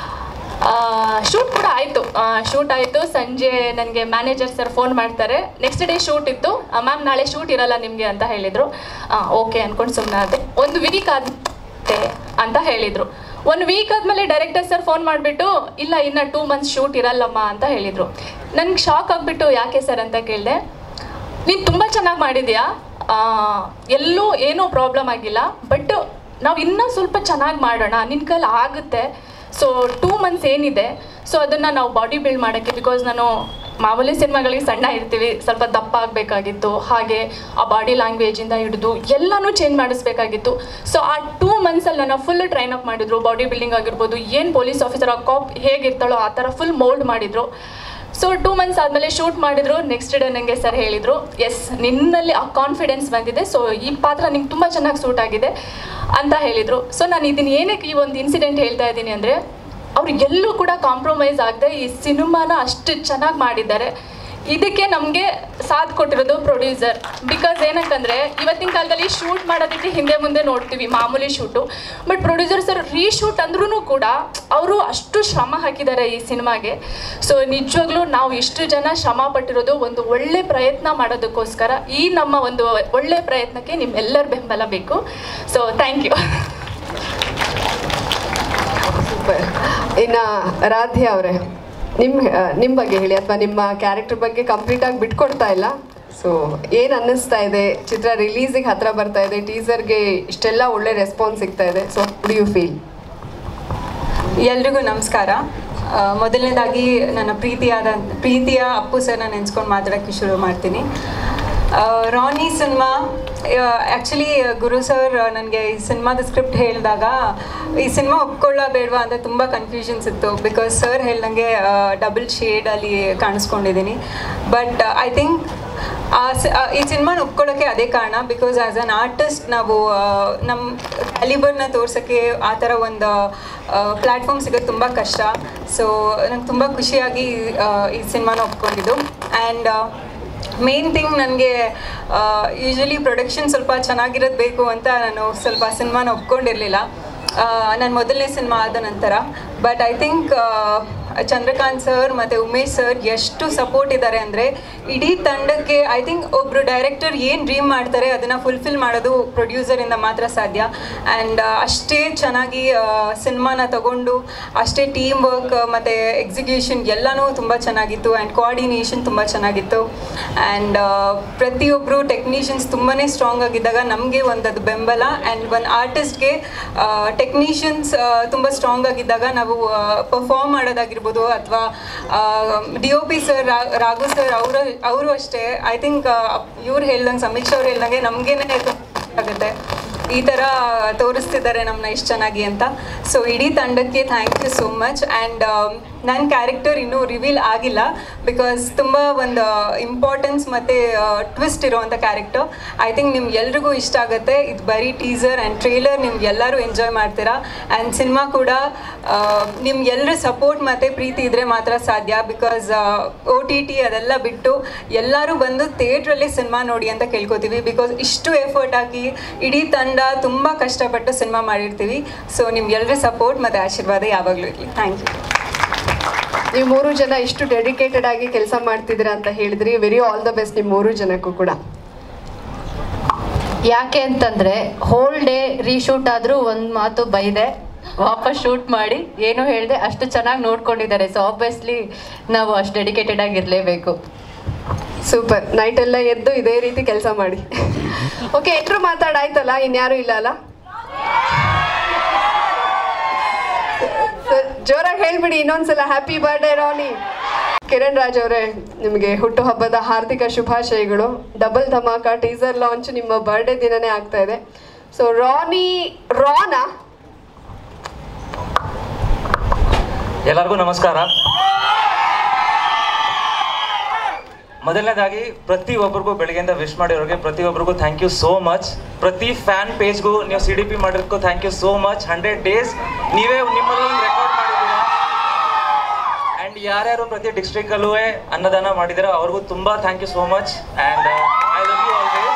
ಶೂಟ್ ಕೂಡ ಆಯಿತು ಶೂಟ್ ಆಯಿತು ಸಂಜೆ ನನಗೆ ಮ್ಯಾನೇಜರ್ ಸರ್ ಫೋನ್ ಮಾಡ್ತಾರೆ ನೆಕ್ಸ್ಟ್ ಡೇ ಶೂಟ್ ಇತ್ತು ಮ್ಯಾಮ್ ನಾಳೆ ಶೂಟ್ ಇರಲ್ಲ ನಿಮಗೆ ಅಂತ ಹೇಳಿದರು ಓಕೆ ಅಂದ್ಕೊಂಡು ಸುಮ್ಮನೆ ಆದೆ ಒಂದು ವೀಕ್ ಆಗುತ್ತೆ ಅಂತ ಹೇಳಿದರು ಒಂದು ವೀಕ್ ಆದಮೇಲೆ ಡೈರೆಕ್ಟರ್ ಸರ್ ಫೋನ್ ಮಾಡಿಬಿಟ್ಟು ಇಲ್ಲ ಇನ್ನು ಟೂ ಮಂತ್ಸ್ ಶೂಟ್ ಇರಲ್ಲಮ್ಮ ಅಂತ ಹೇಳಿದರು ನನಗೆ ಶಾಕ್ ಆಗಿಬಿಟ್ಟು ಯಾಕೆ ಸರ್ ಅಂತ ಕೇಳಿದೆ ನೀನು ತುಂಬ ಚೆನ್ನಾಗಿ ಮಾಡಿದ್ಯಾ ಆ, ಎಲ್ಲೂ ಏನೂ ಪ್ರಾಬ್ಲಮ್ ಆಗಿಲ್ಲ ಬಟ್ ನಾವು ಇನ್ನೂ ಸ್ವಲ್ಪ ಚೆನ್ನಾಗಿ ಮಾಡೋಣ ನಿನ್ನ ಕೈಲಿ ಆಗುತ್ತೆ ಸೊ ಟೂ ಮಂತ್ಸ್ ಏನಿದೆ ಸೊ ಅದನ್ನು ನಾವು ಬಾಡಿ ಬಿಲ್ಡ್ ಮಾಡೋಕ್ಕೆ ಬಿಕಾಸ್ ನಾನು ಮಾಮೂಲಿ ಸಿನಿಮಾಗಳಿಗೆ ಸಣ್ಣ ಇರ್ತೀವಿ ಸ್ವಲ್ಪ ದಪ್ಪ ಆಗಬೇಕಾಗಿತ್ತು ಹಾಗೆ ಆ ಬಾಡಿ ಲ್ಯಾಂಗ್ವೇಜಿಂದ ಹಿಡಿದು ಎಲ್ಲನೂ ಚೇಂಜ್ ಮಾಡಿಸ್ಬೇಕಾಗಿತ್ತು ಸೊ ಆ ಟೂ ಮಂತ್ಸಲ್ಲಿ ನನ್ನ ಫುಲ್ ಟ್ರೈನ್ ಅಪ್ ಮಾಡಿದ್ರು ಬಾಡಿ ಬಿಲ್ಡಿಂಗ್ ಆಗಿರ್ಬೋದು ಏನು ಪೊಲೀಸ್ ಆಫೀಸರ್ ಆ ಕಾಪ್ ಹೇಗಿರ್ತಾಳೋ ಆ ಥರ ಫುಲ್ ಮೋಲ್ಡ್ ಮಾಡಿದರು ಸೊ ಟೂ ಮಂತ್ಸ್ ಆದಮೇಲೆ ಶೂಟ್ ಮಾಡಿದ್ರು ನೆಕ್ಸ್ಟ್ ಡೇ ನನಗೆ ಸರ್ ಹೇಳಿದರು ಎಸ್ ನಿನ್ನಲ್ಲಿ ಆ ಕಾನ್ಫಿಡೆನ್ಸ್ ಬಂದಿದೆ ಸೊ ಈ ಪಾತ್ರ ನಿಂಗೆ ತುಂಬ ಚೆನ್ನಾಗಿ ಸೂಟ್ ಆಗಿದೆ ಅಂತ ಹೇಳಿದರು ಸೊ ನಾನು ಇದನ್ನು ಏನಕ್ಕೆ ಈ ಒಂದು ಇನ್ಸಿಡೆಂಟ್ ಹೇಳ್ತಾ ಇದ್ದೀನಿ ಅಂದರೆ ಅವ್ರು ಎಲ್ಲೂ ಕೂಡ ಕಾಂಪ್ರಮೈಸ್ ಆಗದೆ ಈ ಸಿನಿಮಾನ ಅಷ್ಟು ಚೆನ್ನಾಗಿ ಮಾಡಿದ್ದಾರೆ ಇದಕ್ಕೆ ನಮಗೆ ಸಾಥ್ ಕೊಟ್ಟಿರೋದು ಪ್ರೊಡ್ಯೂಸರ್ ಬಿಕಾಸ್ ಏನಕ್ಕಂದರೆ ಇವತ್ತಿನ ಕಾಲದಲ್ಲಿ ಶೂಟ್ ಮಾಡೋದಕ್ಕೆ ಹಿಂದೆ ಮುಂದೆ ನೋಡ್ತೀವಿ ಮಾಮೂಲಿ shoot but producer sir reshoot ಅಂದ್ರೂ ಕೂಡ ಅವರು ಅಷ್ಟು ಶ್ರಮ ಹಾಕಿದ್ದಾರೆ ಈ ಸಿನಿಮಾಗೆ ಸೊ ನಿಜವಾಗ್ಲೂ ನಾವು ಇಷ್ಟು ಜನ ಶ್ರಮ ಪಟ್ಟಿರೋದು ಒಂದು ಒಳ್ಳೆ ಪ್ರಯತ್ನ ಮಾಡೋದಕ್ಕೋಸ್ಕರ ಈ ನಮ್ಮ ಒಂದು ಒಳ್ಳೆ ಪ್ರಯತ್ನಕ್ಕೆ ನಿಮ್ಮೆಲ್ಲರ ಬೆಂಬಲ ಬೇಕು ಸೊ ಥ್ಯಾಂಕ್ ಯು ಸೂಪರ್ ಇನ್ನು ರಾಧ್ಯ ಅವರೇ ನಿಮ್ಮ ನಿಮ್ಮ ಬಗ್ಗೆ ಹೇಳಿ ಅಥವಾ ನಿಮ್ಮ ಕ್ಯಾರೆಕ್ಟರ್ ಬಗ್ಗೆ ಕಂಪ್ಲೀಟಾಗಿ ಬಿಟ್ಕೊಡ್ತಾ ಇಲ್ಲ ಸೊ ಏನು ಅನ್ನಿಸ್ತಾ ಇದೆ ಚಿತ್ರ ರಿಲೀಸಿಗೆ ಹತ್ರ ಬರ್ತಾ ಇದೆ ಟೀಸರ್ಗೆ ಇಷ್ಟೆಲ್ಲ ಒಳ್ಳೆ ರೆಸ್ಪಾನ್ಸ್ ಸಿಗ್ತಾ ಇದೆ ಸೊ ಡು ಯು ಫೀಲ್ ಎಲ್ರಿಗೂ ನಮಸ್ಕಾರ ಆ, ಮೊದಲನೇದಾಗಿ ನನ್ನ ಪ್ರೀತಿಯಾದ ಪ್ರೀತಿಯ ಅಪ್ಪು ಸರ್ನ ನೆನೆಸ್ಕೊಂಡು ಮಾತಾಡೋಕ್ಕೆ ಶುರು ಮಾಡ್ತೀನಿ ಆ, Rani cinema actually Guru sir ನನಗೆ ಈ ಸಿನಿಮಾದ ಸ್ಕ್ರಿಪ್ಟ್ ಹೇಳಿದಾಗ ಈ ಸಿನಿಮಾ ಒಪ್ಕೊಳ್ಳೋ ಬೇಡವಾ ಅಂತ ತುಂಬ ಕನ್ಫ್ಯೂಷನ್ಸ್ ಇತ್ತು ಬಿಕಾಸ್ ಸರ್ ಹೇಳ್ದಂಗೆ ಡಬಲ್ ಶೇಡಲ್ಲಿ ಕಾಣಿಸ್ಕೊಂಡಿದ್ದೀನಿ ಬಟ್ ಐ ಥಿಂಕ್ ಆ ಸ- ಆ ಈ ಸಿನಿಮಾನ ಒಪ್ಕೊಳ್ಳೋಕ್ಕೆ ಅದೇ ಕಾರಣ ಬಿಕಾಸ್ ಆ್ಯಸ್ ಅನ್ ಆರ್ಟಿಸ್ಟ್ ನಾವು ಆ, ನಮ್ಮ ಕ್ಯಾಲಿಬರ್ನ ತೋರ್ಸೋಕ್ಕೆ ಆ ಥರ ಒಂದು ಪ್ಲ್ಯಾಟ್ಫಾರ್ಮ್ ಸಿಗೋದು ತುಂಬ ಕಷ್ಟ ಸೊ ನಂಗೆ ತುಂಬ ಖುಷಿಯಾಗಿ ಆ, ಈ ಸಿನಿಮಾನ ಒಪ್ಕೊಂಡಿದ್ದು ಆ್ಯಂಡ್ ಮೇನ್ ಥಿಂಗ್ ನನಗೆ ಯೂಶ್ವಲಿ ಪ್ರೊಡಕ್ಷನ್ ಸ್ವಲ್ಪ ಚೆನ್ನಾಗಿರೋದು ಬೇಕು ಅಂತ ನಾನು ಸ್ವಲ್ಪ ಸಿನಿಮಾನ ಒಪ್ಕೊಂಡಿರಲಿಲ್ಲ ನನ್ನ ಮೊದಲನೇ ಸಿನಿಮಾ ಆದ ನಂತರ but I think Chandrakant sir ಮತ್ತು ಉಮೇಶ್ ಸರ್ ಎಷ್ಟು ಸಪೋರ್ಟ್ ಇದ್ದಾರೆ ಅಂದರೆ ಇಡೀ ತಂಡಕ್ಕೆ ಐ ಥಿಂಕ್ ಒಬ್ಬರು ಡೈರೆಕ್ಟರ್ ಏನು ಡ್ರೀಮ್ ಮಾಡ್ತಾರೆ ಅದನ್ನು ಫುಲ್ಫಿಲ್ ಮಾಡೋದು ಪ್ರೊಡ್ಯೂಸರಿಂದ ಮಾತ್ರ ಸಾಧ್ಯ ಆ್ಯಂಡ್ ಅಷ್ಟೇ ಚೆನ್ನಾಗಿ ಸಿನಿಮಾನ ತಗೊಂಡು ಅಷ್ಟೇ ಟೀಮ್ ವರ್ಕ್ ಮತ್ತು ಎಕ್ಸಿಕ್ಯೂಷನ್ ಎಲ್ಲನೂ ತುಂಬ ಚೆನ್ನಾಗಿತ್ತು ಆ್ಯಂಡ್ ಕೋಆರ್ಡಿನೇಷನ್ ತುಂಬ ಚೆನ್ನಾಗಿತ್ತು ಆ್ಯಂಡ್ ಪ್ರತಿಯೊಬ್ಬರು ಟೆಕ್ನಿಷಿಯನ್ಸ್ ತುಂಬಾ ಸ್ಟ್ರಾಂಗ್ ಆಗಿದ್ದಾಗ ನಮಗೆ ಒಂದು ಅದು ಬೆಂಬಲ ಆ್ಯಂಡ್ ಒಂದು ಆರ್ಟಿಸ್ಟ್ಗೆ ಟೆಕ್ನಿಷಿಯನ್ಸ್ ತುಂಬ ಸ್ಟ್ರಾಂಗ್ ಆಗಿದ್ದಾಗ ನಾವು ಪರ್ಫಾರ್ಮ್ ಮಾಡೋದಾಗಿರ್ಬೋದು ಅಥವಾ D O P sir Raghu sir ಅವರು ಅವರು ಅಷ್ಟೇ ಐ ಥಿಂಕ್ ಇವ್ರು ಹೇಳ್ದಂಗೆ ಸಮೀಕ್ಷಾ ಅವ್ರು ಹೇಳ್ದಂಗೆ ನಮಗೇನೆ ಆಗುತ್ತೆ ಈ ಥರ ತೋರಿಸ್ತಿದ್ದಾರೆ ನಮ್ಮನ್ನ ಇಷ್ಟು ಚೆನ್ನಾಗಿ ಅಂತ ಸೊ ಇಡೀ ತಂಡಕ್ಕೆ thank you so much and ನನ್ನ ಕ್ಯಾರೆಕ್ಟರ್ ಇನ್ನೂ ರಿವೀಲ್ ಆಗಿಲ್ಲ ಬಿಕಾಸ್ ತುಂಬ ಒಂದು ಇಂಪಾರ್ಟೆನ್ಸ್ ಮತ್ತು ಟ್ವಿಸ್ಟ್ ಇರೋವಂಥ ಕ್ಯಾರೆಕ್ಟರ್ ಐ ಥಿಂಕ್ ನಿಮ್ಗೆ ಎಲ್ರಿಗೂ ಇಷ್ಟ ಆಗುತ್ತೆ ಇದು ಬರೀ ಟೀಸರ್ ಆ್ಯಂಡ್ ಟ್ರೇಲರ್ ನಿಮ್ಗೆ ಎಲ್ಲರೂ ಎಂಜಾಯ್ ಮಾಡ್ತೀರಾ ಆ್ಯಂಡ್ ಸಿನಿಮಾ ಕೂಡ ನಿಮ್ಗೆ ಎಲ್ಲರ ಸಪೋರ್ಟ್ ಮತ್ತು ಪ್ರೀತಿ ಇದ್ದರೆ ಮಾತ್ರ ಸಾಧ್ಯ ಬಿಕಾಸ್ ಓ ಟಿ ಟಿ ಅದೆಲ್ಲ ಬಿಟ್ಟು ಎಲ್ಲರೂ ಬಂದು ಥಿಯೇಟ್ರಲ್ಲಿ ಸಿನಿಮಾ ನೋಡಿ ಅಂತ ಕೇಳ್ಕೊತೀವಿ ಬಿಕಾಸ್ ಇಷ್ಟು ಎಫರ್ಟ್ ಹಾಕಿ ಇಡೀ ತಂಡ ತುಂಬ ಕಷ್ಟಪಟ್ಟು ಸಿನಿಮಾ ಮಾಡಿರ್ತೀವಿ ಸೊ ನಿಮ್ಗೆಲ್ಲರ ಸಪೋರ್ಟ್ ಮತ್ತು ಆಶೀರ್ವಾದ ಯಾವಾಗಲೂ ಇರಲಿ ಥ್ಯಾಂಕ್ ಯು ನೀವು ಮೂರು ಜನ ಇಷ್ಟು ಡೆಡಿಕೇಟೆಡ್ ಆಗಿ ಕೆಲಸ ಮಾಡ್ತಿದ್ದೀರಾ ಅಂತ ಹೇಳಿದ್ರಿ ವೆರಿ ಆಲ್ ದ ಬೆಸ್ಟ್ ನಿಮ್ಮ ಮೂರು ಜನಕ್ಕೂ ಕೂಡ ಯಾಕೆ ಅಂತಂದ್ರೆ ಹೋಲ್ ಡೇ ರೀಶೂಟ್ ಆದ್ರೂ ಒಂದ್ ಮಾತು ಬೈದೆ ವಾಪಸ್ ಶೂಟ್ ಮಾಡಿ ಏನು ಹೇಳ್ದೆ ಅಷ್ಟು ಚೆನ್ನಾಗಿ ನೋಡ್ಕೊಂಡಿದ್ದಾರೆ ಸೊ ಆಬ್ವಿಯಸ್ಲಿ ನಾವು ಅಷ್ಟು ಡೆಡಿಕೇಟೆಡ್ ಆಗಿರ್ಲೇಬೇಕು ಸೂಪರ್ ನೈಟ್ ಎಲ್ಲ ಎದ್ದು ಇದೇ ರೀತಿ ಕೆಲಸ ಮಾಡಿ ಓಕೆ ಎಲ್ರು ಮಾತಾಡಾಯ್ತಲ್ಲ ಇನ್ಯಾರು ಇಲ್ಲ ಅಲ್ಲ ಜೋರಾಗಿ ಹೇಳ್ಬಿಡಿ ಇನ್ನೊಂದ್ಸಲ ಹ್ಯಾಪಿ ಬರ್ಡೇ ರಾನಿ ಕಿರಣ್ ರಾಜ್ ಅವರೇ ನಿಮಗೆ ಹುಟ್ಟುಹಬ್ಬದ ಹಾರ್ದಿಕ ಶುಭಾಶಯಗಳು ಡಬಲ್ ಧಮಾಕ ಟೀಸರ್ ಲಾಂಚ್ ನಿಮ್ಮ ಬರ್ಡೇ ದಿನನೇ ಆಗ್ತಾ ಇದೆ ಸೊ ರಾನಿ ರಾನಾ ಎಲ್ಲರಿಗೂ ನಮಸ್ಕಾರ ಮೊದಲನೇದಾಗಿ ಪ್ರತಿ ಒಬ್ಬರಿಗೂ ಬೆಳಗ್ಗೆಯಿಂದ ವಿಶ್ ಮಾಡಿರೋರಿಗೆ ಪ್ರತಿಯೊಬ್ಬರಿಗೂ ಥ್ಯಾಂಕ್ ಯು ಸೋ ಮಚ್ ಪ್ರತಿ ಫ್ಯಾನ್ ಪೇಜ್ಗೂ ನೀವು ಸಿ ಡಿ ಪಿ ಮಾಡಿರೋದಕ್ಕೂ thank you so much hundred days ನೀವೇ ನಿಮ್ಮಲ್ಲಿ ಒಂದು ರೆಕಾರ್ಡ್ ಮಾಡಿದ್ದೀರಾ ಆ್ಯಂಡ್ ಯಾರ್ಯಾರು ಪ್ರತಿ ಡಿಸ್ಟ್ರಿಕ್ಟಲ್ಲೂ ಅನ್ನದಾನ ಮಾಡಿದ್ದೀರಾ ಅವ್ರಿಗೂ ತುಂಬ thank you so much and I love you always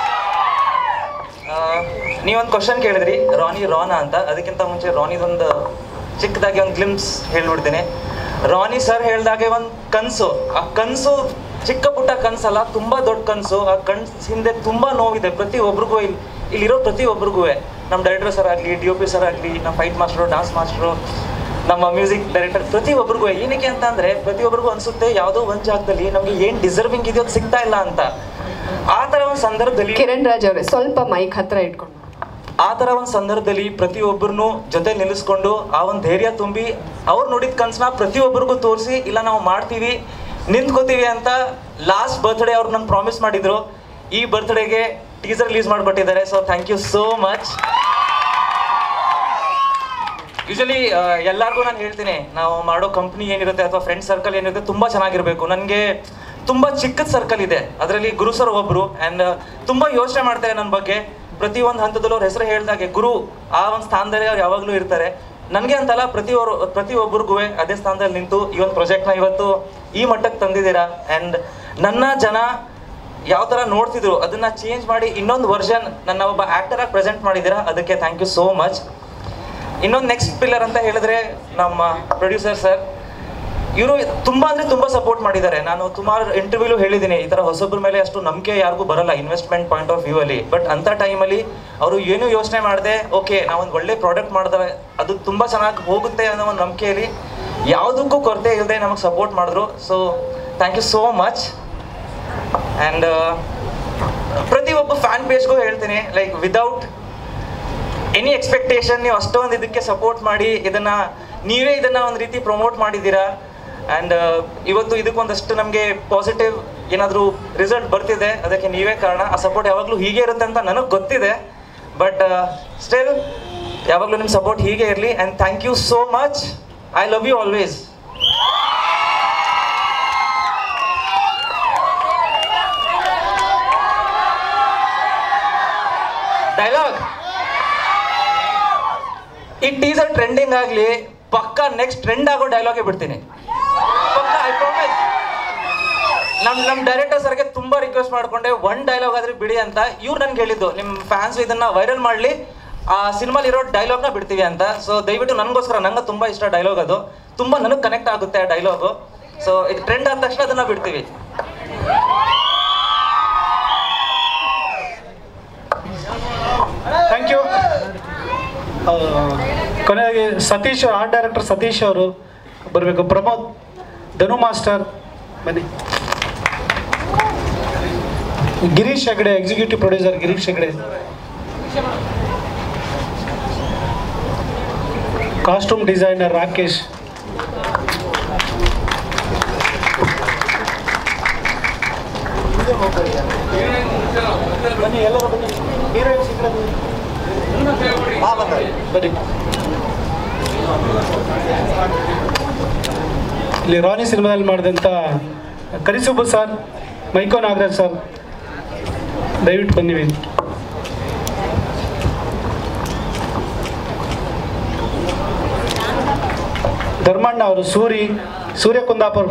ನೀವೊಂದು ಕ್ವಶನ್ ಕೇಳಿದ್ರಿ ರಾನಿ ರಾನಾ ಅಂತ ಅದಕ್ಕಿಂತ ಮುಂಚೆ ರಾನಿದೊಂದು ಚಿಕ್ಕದಾಗಿ ಒಂದು ಗ್ಲಿಮ್ಸ್ ಹೇಳ್ಬಿಡ್ತೀನಿ ರಾನಿ ಸರ್ ಹೇಳ್ದಾಗೆ ಒಂದು ಕನಸು ಆ ಕನಸು ಚಿಕ್ಕ ಪುಟ್ಟ ಕನಸಲ್ಲ ತುಂಬ ದೊಡ್ಡ ಕನಸು ಆ ಕನ್ಸ್ ಹಿಂದೆ ತುಂಬ ನೋವಿದೆ ಪ್ರತಿ ಒಬ್ರಿಗೂ ಇಲ್ಲಿ ಇಲ್ಲಿರೋ ಪ್ರತಿ ಒಬ್ರಿಗೂ ನಮ್ಮ ಡೈರೆಕ್ಟರ್ ಸರ್ ಆಗಲಿ ಡಿ ಒ ಪಿ ಸರ್ ಆಗಲಿ ನಮ್ಮ ಫೈಟ್ ಮಾಸ್ಟ್ರು ಡಾನ್ಸ್ ಮಾಸ್ಟ್ರು ನಮ್ಮ ಮ್ಯೂಸಿಕ್ ಡೈರೆಕ್ಟರ್ ಪ್ರತಿಯೊಬ್ಬರಿಗೂ ಏನಕ್ಕೆ ಅಂತ ಅಂದರೆ ಪ್ರತಿಯೊಬ್ಬರಿಗೂ ಅನಿಸುತ್ತೆ ಯಾವುದೋ ಒಂದು ಜಾಗದಲ್ಲಿ ನಮಗೆ ಏನು ಡಿಸರ್ವಿಂಗ್ ಇದೆಯೋ ಅದು ಸಿಗ್ತಾ ಇಲ್ಲ ಅಂತ ಆ ಥರ ಒಂದು ಸಂದರ್ಭದಲ್ಲಿ ಕಿರಣ್ ರಾಜ್ ಅವರೇ ಸ್ವಲ್ಪ ಮೈಕ್ ಹತ್ರ ಇಟ್ಕೊಂಡು ಆ ಥರ ಒಂದು ಸಂದರ್ಭದಲ್ಲಿ ಪ್ರತಿಯೊಬ್ಬರನ್ನು ಜೊತೆ ನಿಲ್ಲಿಸ್ಕೊಂಡು ಆ ಒಂದು ಧೈರ್ಯ ತುಂಬಿ ಅವ್ರು ನೋಡಿದ ಕನ್ಸನ್ನ ಪ್ರತಿಯೊಬ್ಬರಿಗೂ ತೋರಿಸಿ ಇಲ್ಲ ನಾವು ಮಾಡ್ತೀವಿ ನಿಂತ್ಕೋತೀವಿ ಅಂತ ಲಾಸ್ಟ್ ಬರ್ತ್ಡೇ ಅವ್ರು ನಂಗೆ ಪ್ರಾಮಿಸ್ ಮಾಡಿದ್ರು ಈ ಬರ್ತ್ಡೇಗೆ ಟೀಸರ್ ರಿಲೀಸ್ ಮಾಡಿಕೊಟ್ಟಿದ್ದಾರೆ so thank you so much usually ಎಲ್ಲರಿಗೂ ನಾನು ಹೇಳ್ತೀನಿ ನಾವು ಮಾಡೋ ಕಂಪ್ನಿ ಏನಿರುತ್ತೆ ಅಥವಾ ಫ್ರೆಂಡ್ ಸರ್ಕಲ್ ಏನಿರುತ್ತೆ ತುಂಬ ಚೆನ್ನಾಗಿರಬೇಕು ನನಗೆ ತುಂಬ ಚಿಕ್ಕದ ಸರ್ಕಲ್ ಇದೆ ಅದರಲ್ಲಿ ಗುರು ಸರ್ ಒಬ್ಬರು ಆ್ಯಂಡ್ ತುಂಬ ಯೋಚನೆ ಮಾಡ್ತಾರೆ ನನ್ನ ಬಗ್ಗೆ ಪ್ರತಿ ಒಂದು ಹಂತದಲ್ಲೂ ಅವ್ರ ಹೆಸರು ಹೇಳ್ದಾಗೆ ಗುರು ಆ ಒಂದು ಸ್ಥಾನದಲ್ಲಿ ಅವ್ರು ಯಾವಾಗಲೂ ಇರ್ತಾರೆ ನನಗೆ ಅಂತಲ್ಲ ಪ್ರತಿಯೊರು ಪ್ರತಿಯೊಬ್ಬರಿಗೂ ಅದೇ ಸ್ಥಾನದಲ್ಲಿ ನಿಂತು ಈ ಒಂದು ಪ್ರಾಜೆಕ್ಟ್ನ ಇವತ್ತು ಈ ಮಟ್ಟಕ್ಕೆ ತಂದಿದ್ದೀರಾ ಆ್ಯಂಡ್ ನನ್ನ ಜನ ಯಾವ ಥರ ನೋಡ್ತಿದ್ರು ಅದನ್ನ ಚೇಂಜ್ ಮಾಡಿ ಇನ್ನೊಂದು ವರ್ಷನ್ ನನ್ನ ಒಬ್ಬ ಆ್ಯಕ್ಟರ್ ಆಗಿ ಪ್ರೆಸೆಂಟ್ ಮಾಡಿದ್ದೀರಾ ಅದಕ್ಕೆ ಥ್ಯಾಂಕ್ ಯು ಸೋ ಮಚ್ ಇನ್ನೊಂದು ನೆಕ್ಸ್ಟ್ ಪಿಲ್ಲರ್ ಅಂತ ಹೇಳಿದ್ರೆ ನಮ್ಮ ಪ್ರೊಡ್ಯೂಸರ್ ಸರ್ ಇವರು ತುಂಬಾ ಅಂದ್ರೆ ತುಂಬಾ ಸಪೋರ್ಟ್ ಮಾಡಿದ್ದಾರೆ ನಾನು ಸುಮಾರು ಇಂಟರ್ವ್ಯೂಲು ಹೇಳಿದ್ದೀನಿ ಈ ತರ ಹೊಸಬ್ರ ಮೇಲೆ ಅಷ್ಟು ನಂಬಿಕೆ ಯಾರಿಗೂ ಬರಲ್ಲ ಇನ್ವೆಸ್ಟ್ಮೆಂಟ್ ಪಾಯಿಂಟ್ ಆಫ್ ವ್ಯೂ ಅಲ್ಲಿ ಬಟ್ ಅಂತ ಟೈಮಲ್ಲಿ ಅವರು ಏನು ಯೋಚನೆ ಮಾಡದೆ ಓಕೆ ನಾವೊಂದು ಒಳ್ಳೆ ಪ್ರಾಡಕ್ಟ್ ಮಾಡಿದ್ರೆ ಅದು ತುಂಬಾ ಚೆನ್ನಾಗಿ ಹೋಗುತ್ತೆ ಅನ್ನೋ ಒಂದು ನಂಬಿಕೆಯಲ್ಲಿ ಯಾವುದಕ್ಕೂ ಕೊರತೆ ಇಲ್ಲದೆ ನಮಗೆ ಸಪೋರ್ಟ್ ಮಾಡಿದ್ರು so thank you so much and ಪ್ರತಿಯೊಬ್ಬ ಫ್ಯಾನ್ ಪೇಜ್ಗೂ ಹೇಳ್ತೀನಿ ಲೈಕ್ ವಿದೌಟ್ ಎನಿ ಎಕ್ಸ್ಪೆಕ್ಟೇಷನ್ ನೀವು ಅಷ್ಟೊಂದು ಇದಕ್ಕೆ ಸಪೋರ್ಟ್ ಮಾಡಿ ಇದನ್ನ ನೀವೇ ಇದನ್ನ ಒಂದು ರೀತಿ ಪ್ರಮೋಟ್ ಮಾಡಿದ್ದೀರಾ ಆ್ಯಂಡ್ ಇವತ್ತು ಇದಕ್ಕೊಂದಷ್ಟು ನಮಗೆ ಪಾಸಿಟಿವ್ ಏನಾದರೂ ರಿಸಲ್ಟ್ ಬರ್ತಿದೆ ಅದಕ್ಕೆ ನೀವೇ ಕಾರಣ ಆ ಸಪೋರ್ಟ್ ಯಾವಾಗಲೂ ಹೀಗೆ ಇರುತ್ತೆ ಅಂತ ನನಗೆ ಗೊತ್ತಿದೆ ಬಟ್ ಸ್ಟಿಲ್ ಯಾವಾಗಲೂ ನಿಮ್ಮ ಸಪೋರ್ಟ್ ಹೀಗೆ ಇರಲಿ and thank you so much I love you always dialogue ಈ ಟೀಸರ್ ಟ್ರೆಂಡಿಂಗ್ ಆಗಲಿ ಪಕ್ಕ ನೆಕ್ಸ್ಟ್ ಟ್ರೆಂಡ್ ಆಗೋ ಡೈಲಾಗೇ ಬಿಡ್ತೀನಿ ಪಕ್ಕ ಐ ಪ್ರಾಮಿಸ್ ನಮ್ ನಮ್ಮ ಡೈರೆಕ್ಟರ್ ಸರ್ಗೆ ತುಂಬಾ ರಿಕ್ವೆಸ್ಟ್ ಮಾಡ್ಕೊಂಡೆ ಒನ್ ಡೈಲಾಗ್ ಆದ್ರೆ ಬಿಡಿ ಅಂತ ಇವ್ರು ನನ್ಗೆ ಹೇಳಿದ್ದು ನಿಮ್ಮ ಫ್ಯಾನ್ಸ್ ಇದನ್ನ ವೈರಲ್ ಮಾಡಲಿ ಆ ಸಿನಿಮಾಲಿ ಇರೋ ಡೈಲಾಗ್ನ ಬಿಡ್ತೀವಿ ಅಂತ ಸೊ ದಯವಿಟ್ಟು ನನಗೋಸ್ಕರ ನಂಗೆ ತುಂಬಾ ಇಷ್ಟ ಡೈಲಾಗ್ ಅದು ತುಂಬಾ ನನಗೆ ಕನೆಕ್ಟ್ ಆಗುತ್ತೆ ಆ ಡೈಲಾಗು ಸೊ ಇದು ಟ್ರೆಂಡ್ ಆದ ತಕ್ಷಣ ಅದನ್ನ ಬಿಡ್ತೀವಿ ಥ್ಯಾಂಕ್ ಯು ಕೊನೆಯಾಗಿ ಸತೀಶ್ ಆರ್ಟ್ ಡೈರೆಕ್ಟರ್ ಸತೀಶ್ ಅವರು ಬರಬೇಕು ಪ್ರಮೋದ್ ಧನು ಮಾಸ್ಟರ್ ಬನ್ನಿ Girish Hegde executive producer Girish Hegde costume designer Rakesh ಬನ್ನಿ ಎಲ್ಲರೂ ಬನ್ನಿ ಹೀರೋಯಿನ್ಸ್ ಈ ಕಡೆ ಬನ್ನಿ. ಬನ್ನಿ ಇಲ್ಲಿ ರಾನಿ ಸಿನಿಮಾದಲ್ಲಿ ಮಾಡಿದಂಥ ಕರಿಸುಬ್ಬು ಸರ್ ಮೈಕೋ ನಾಗರಾಜ್ ಸರ್ ದಯವಿಟ್ಟು ಬನ್ನಿ ಧರ್ಮಣ್ಣ ಅವರು ಸೂರಿ ಸೂರ್ಯ ಕುಂದಾಪುರ್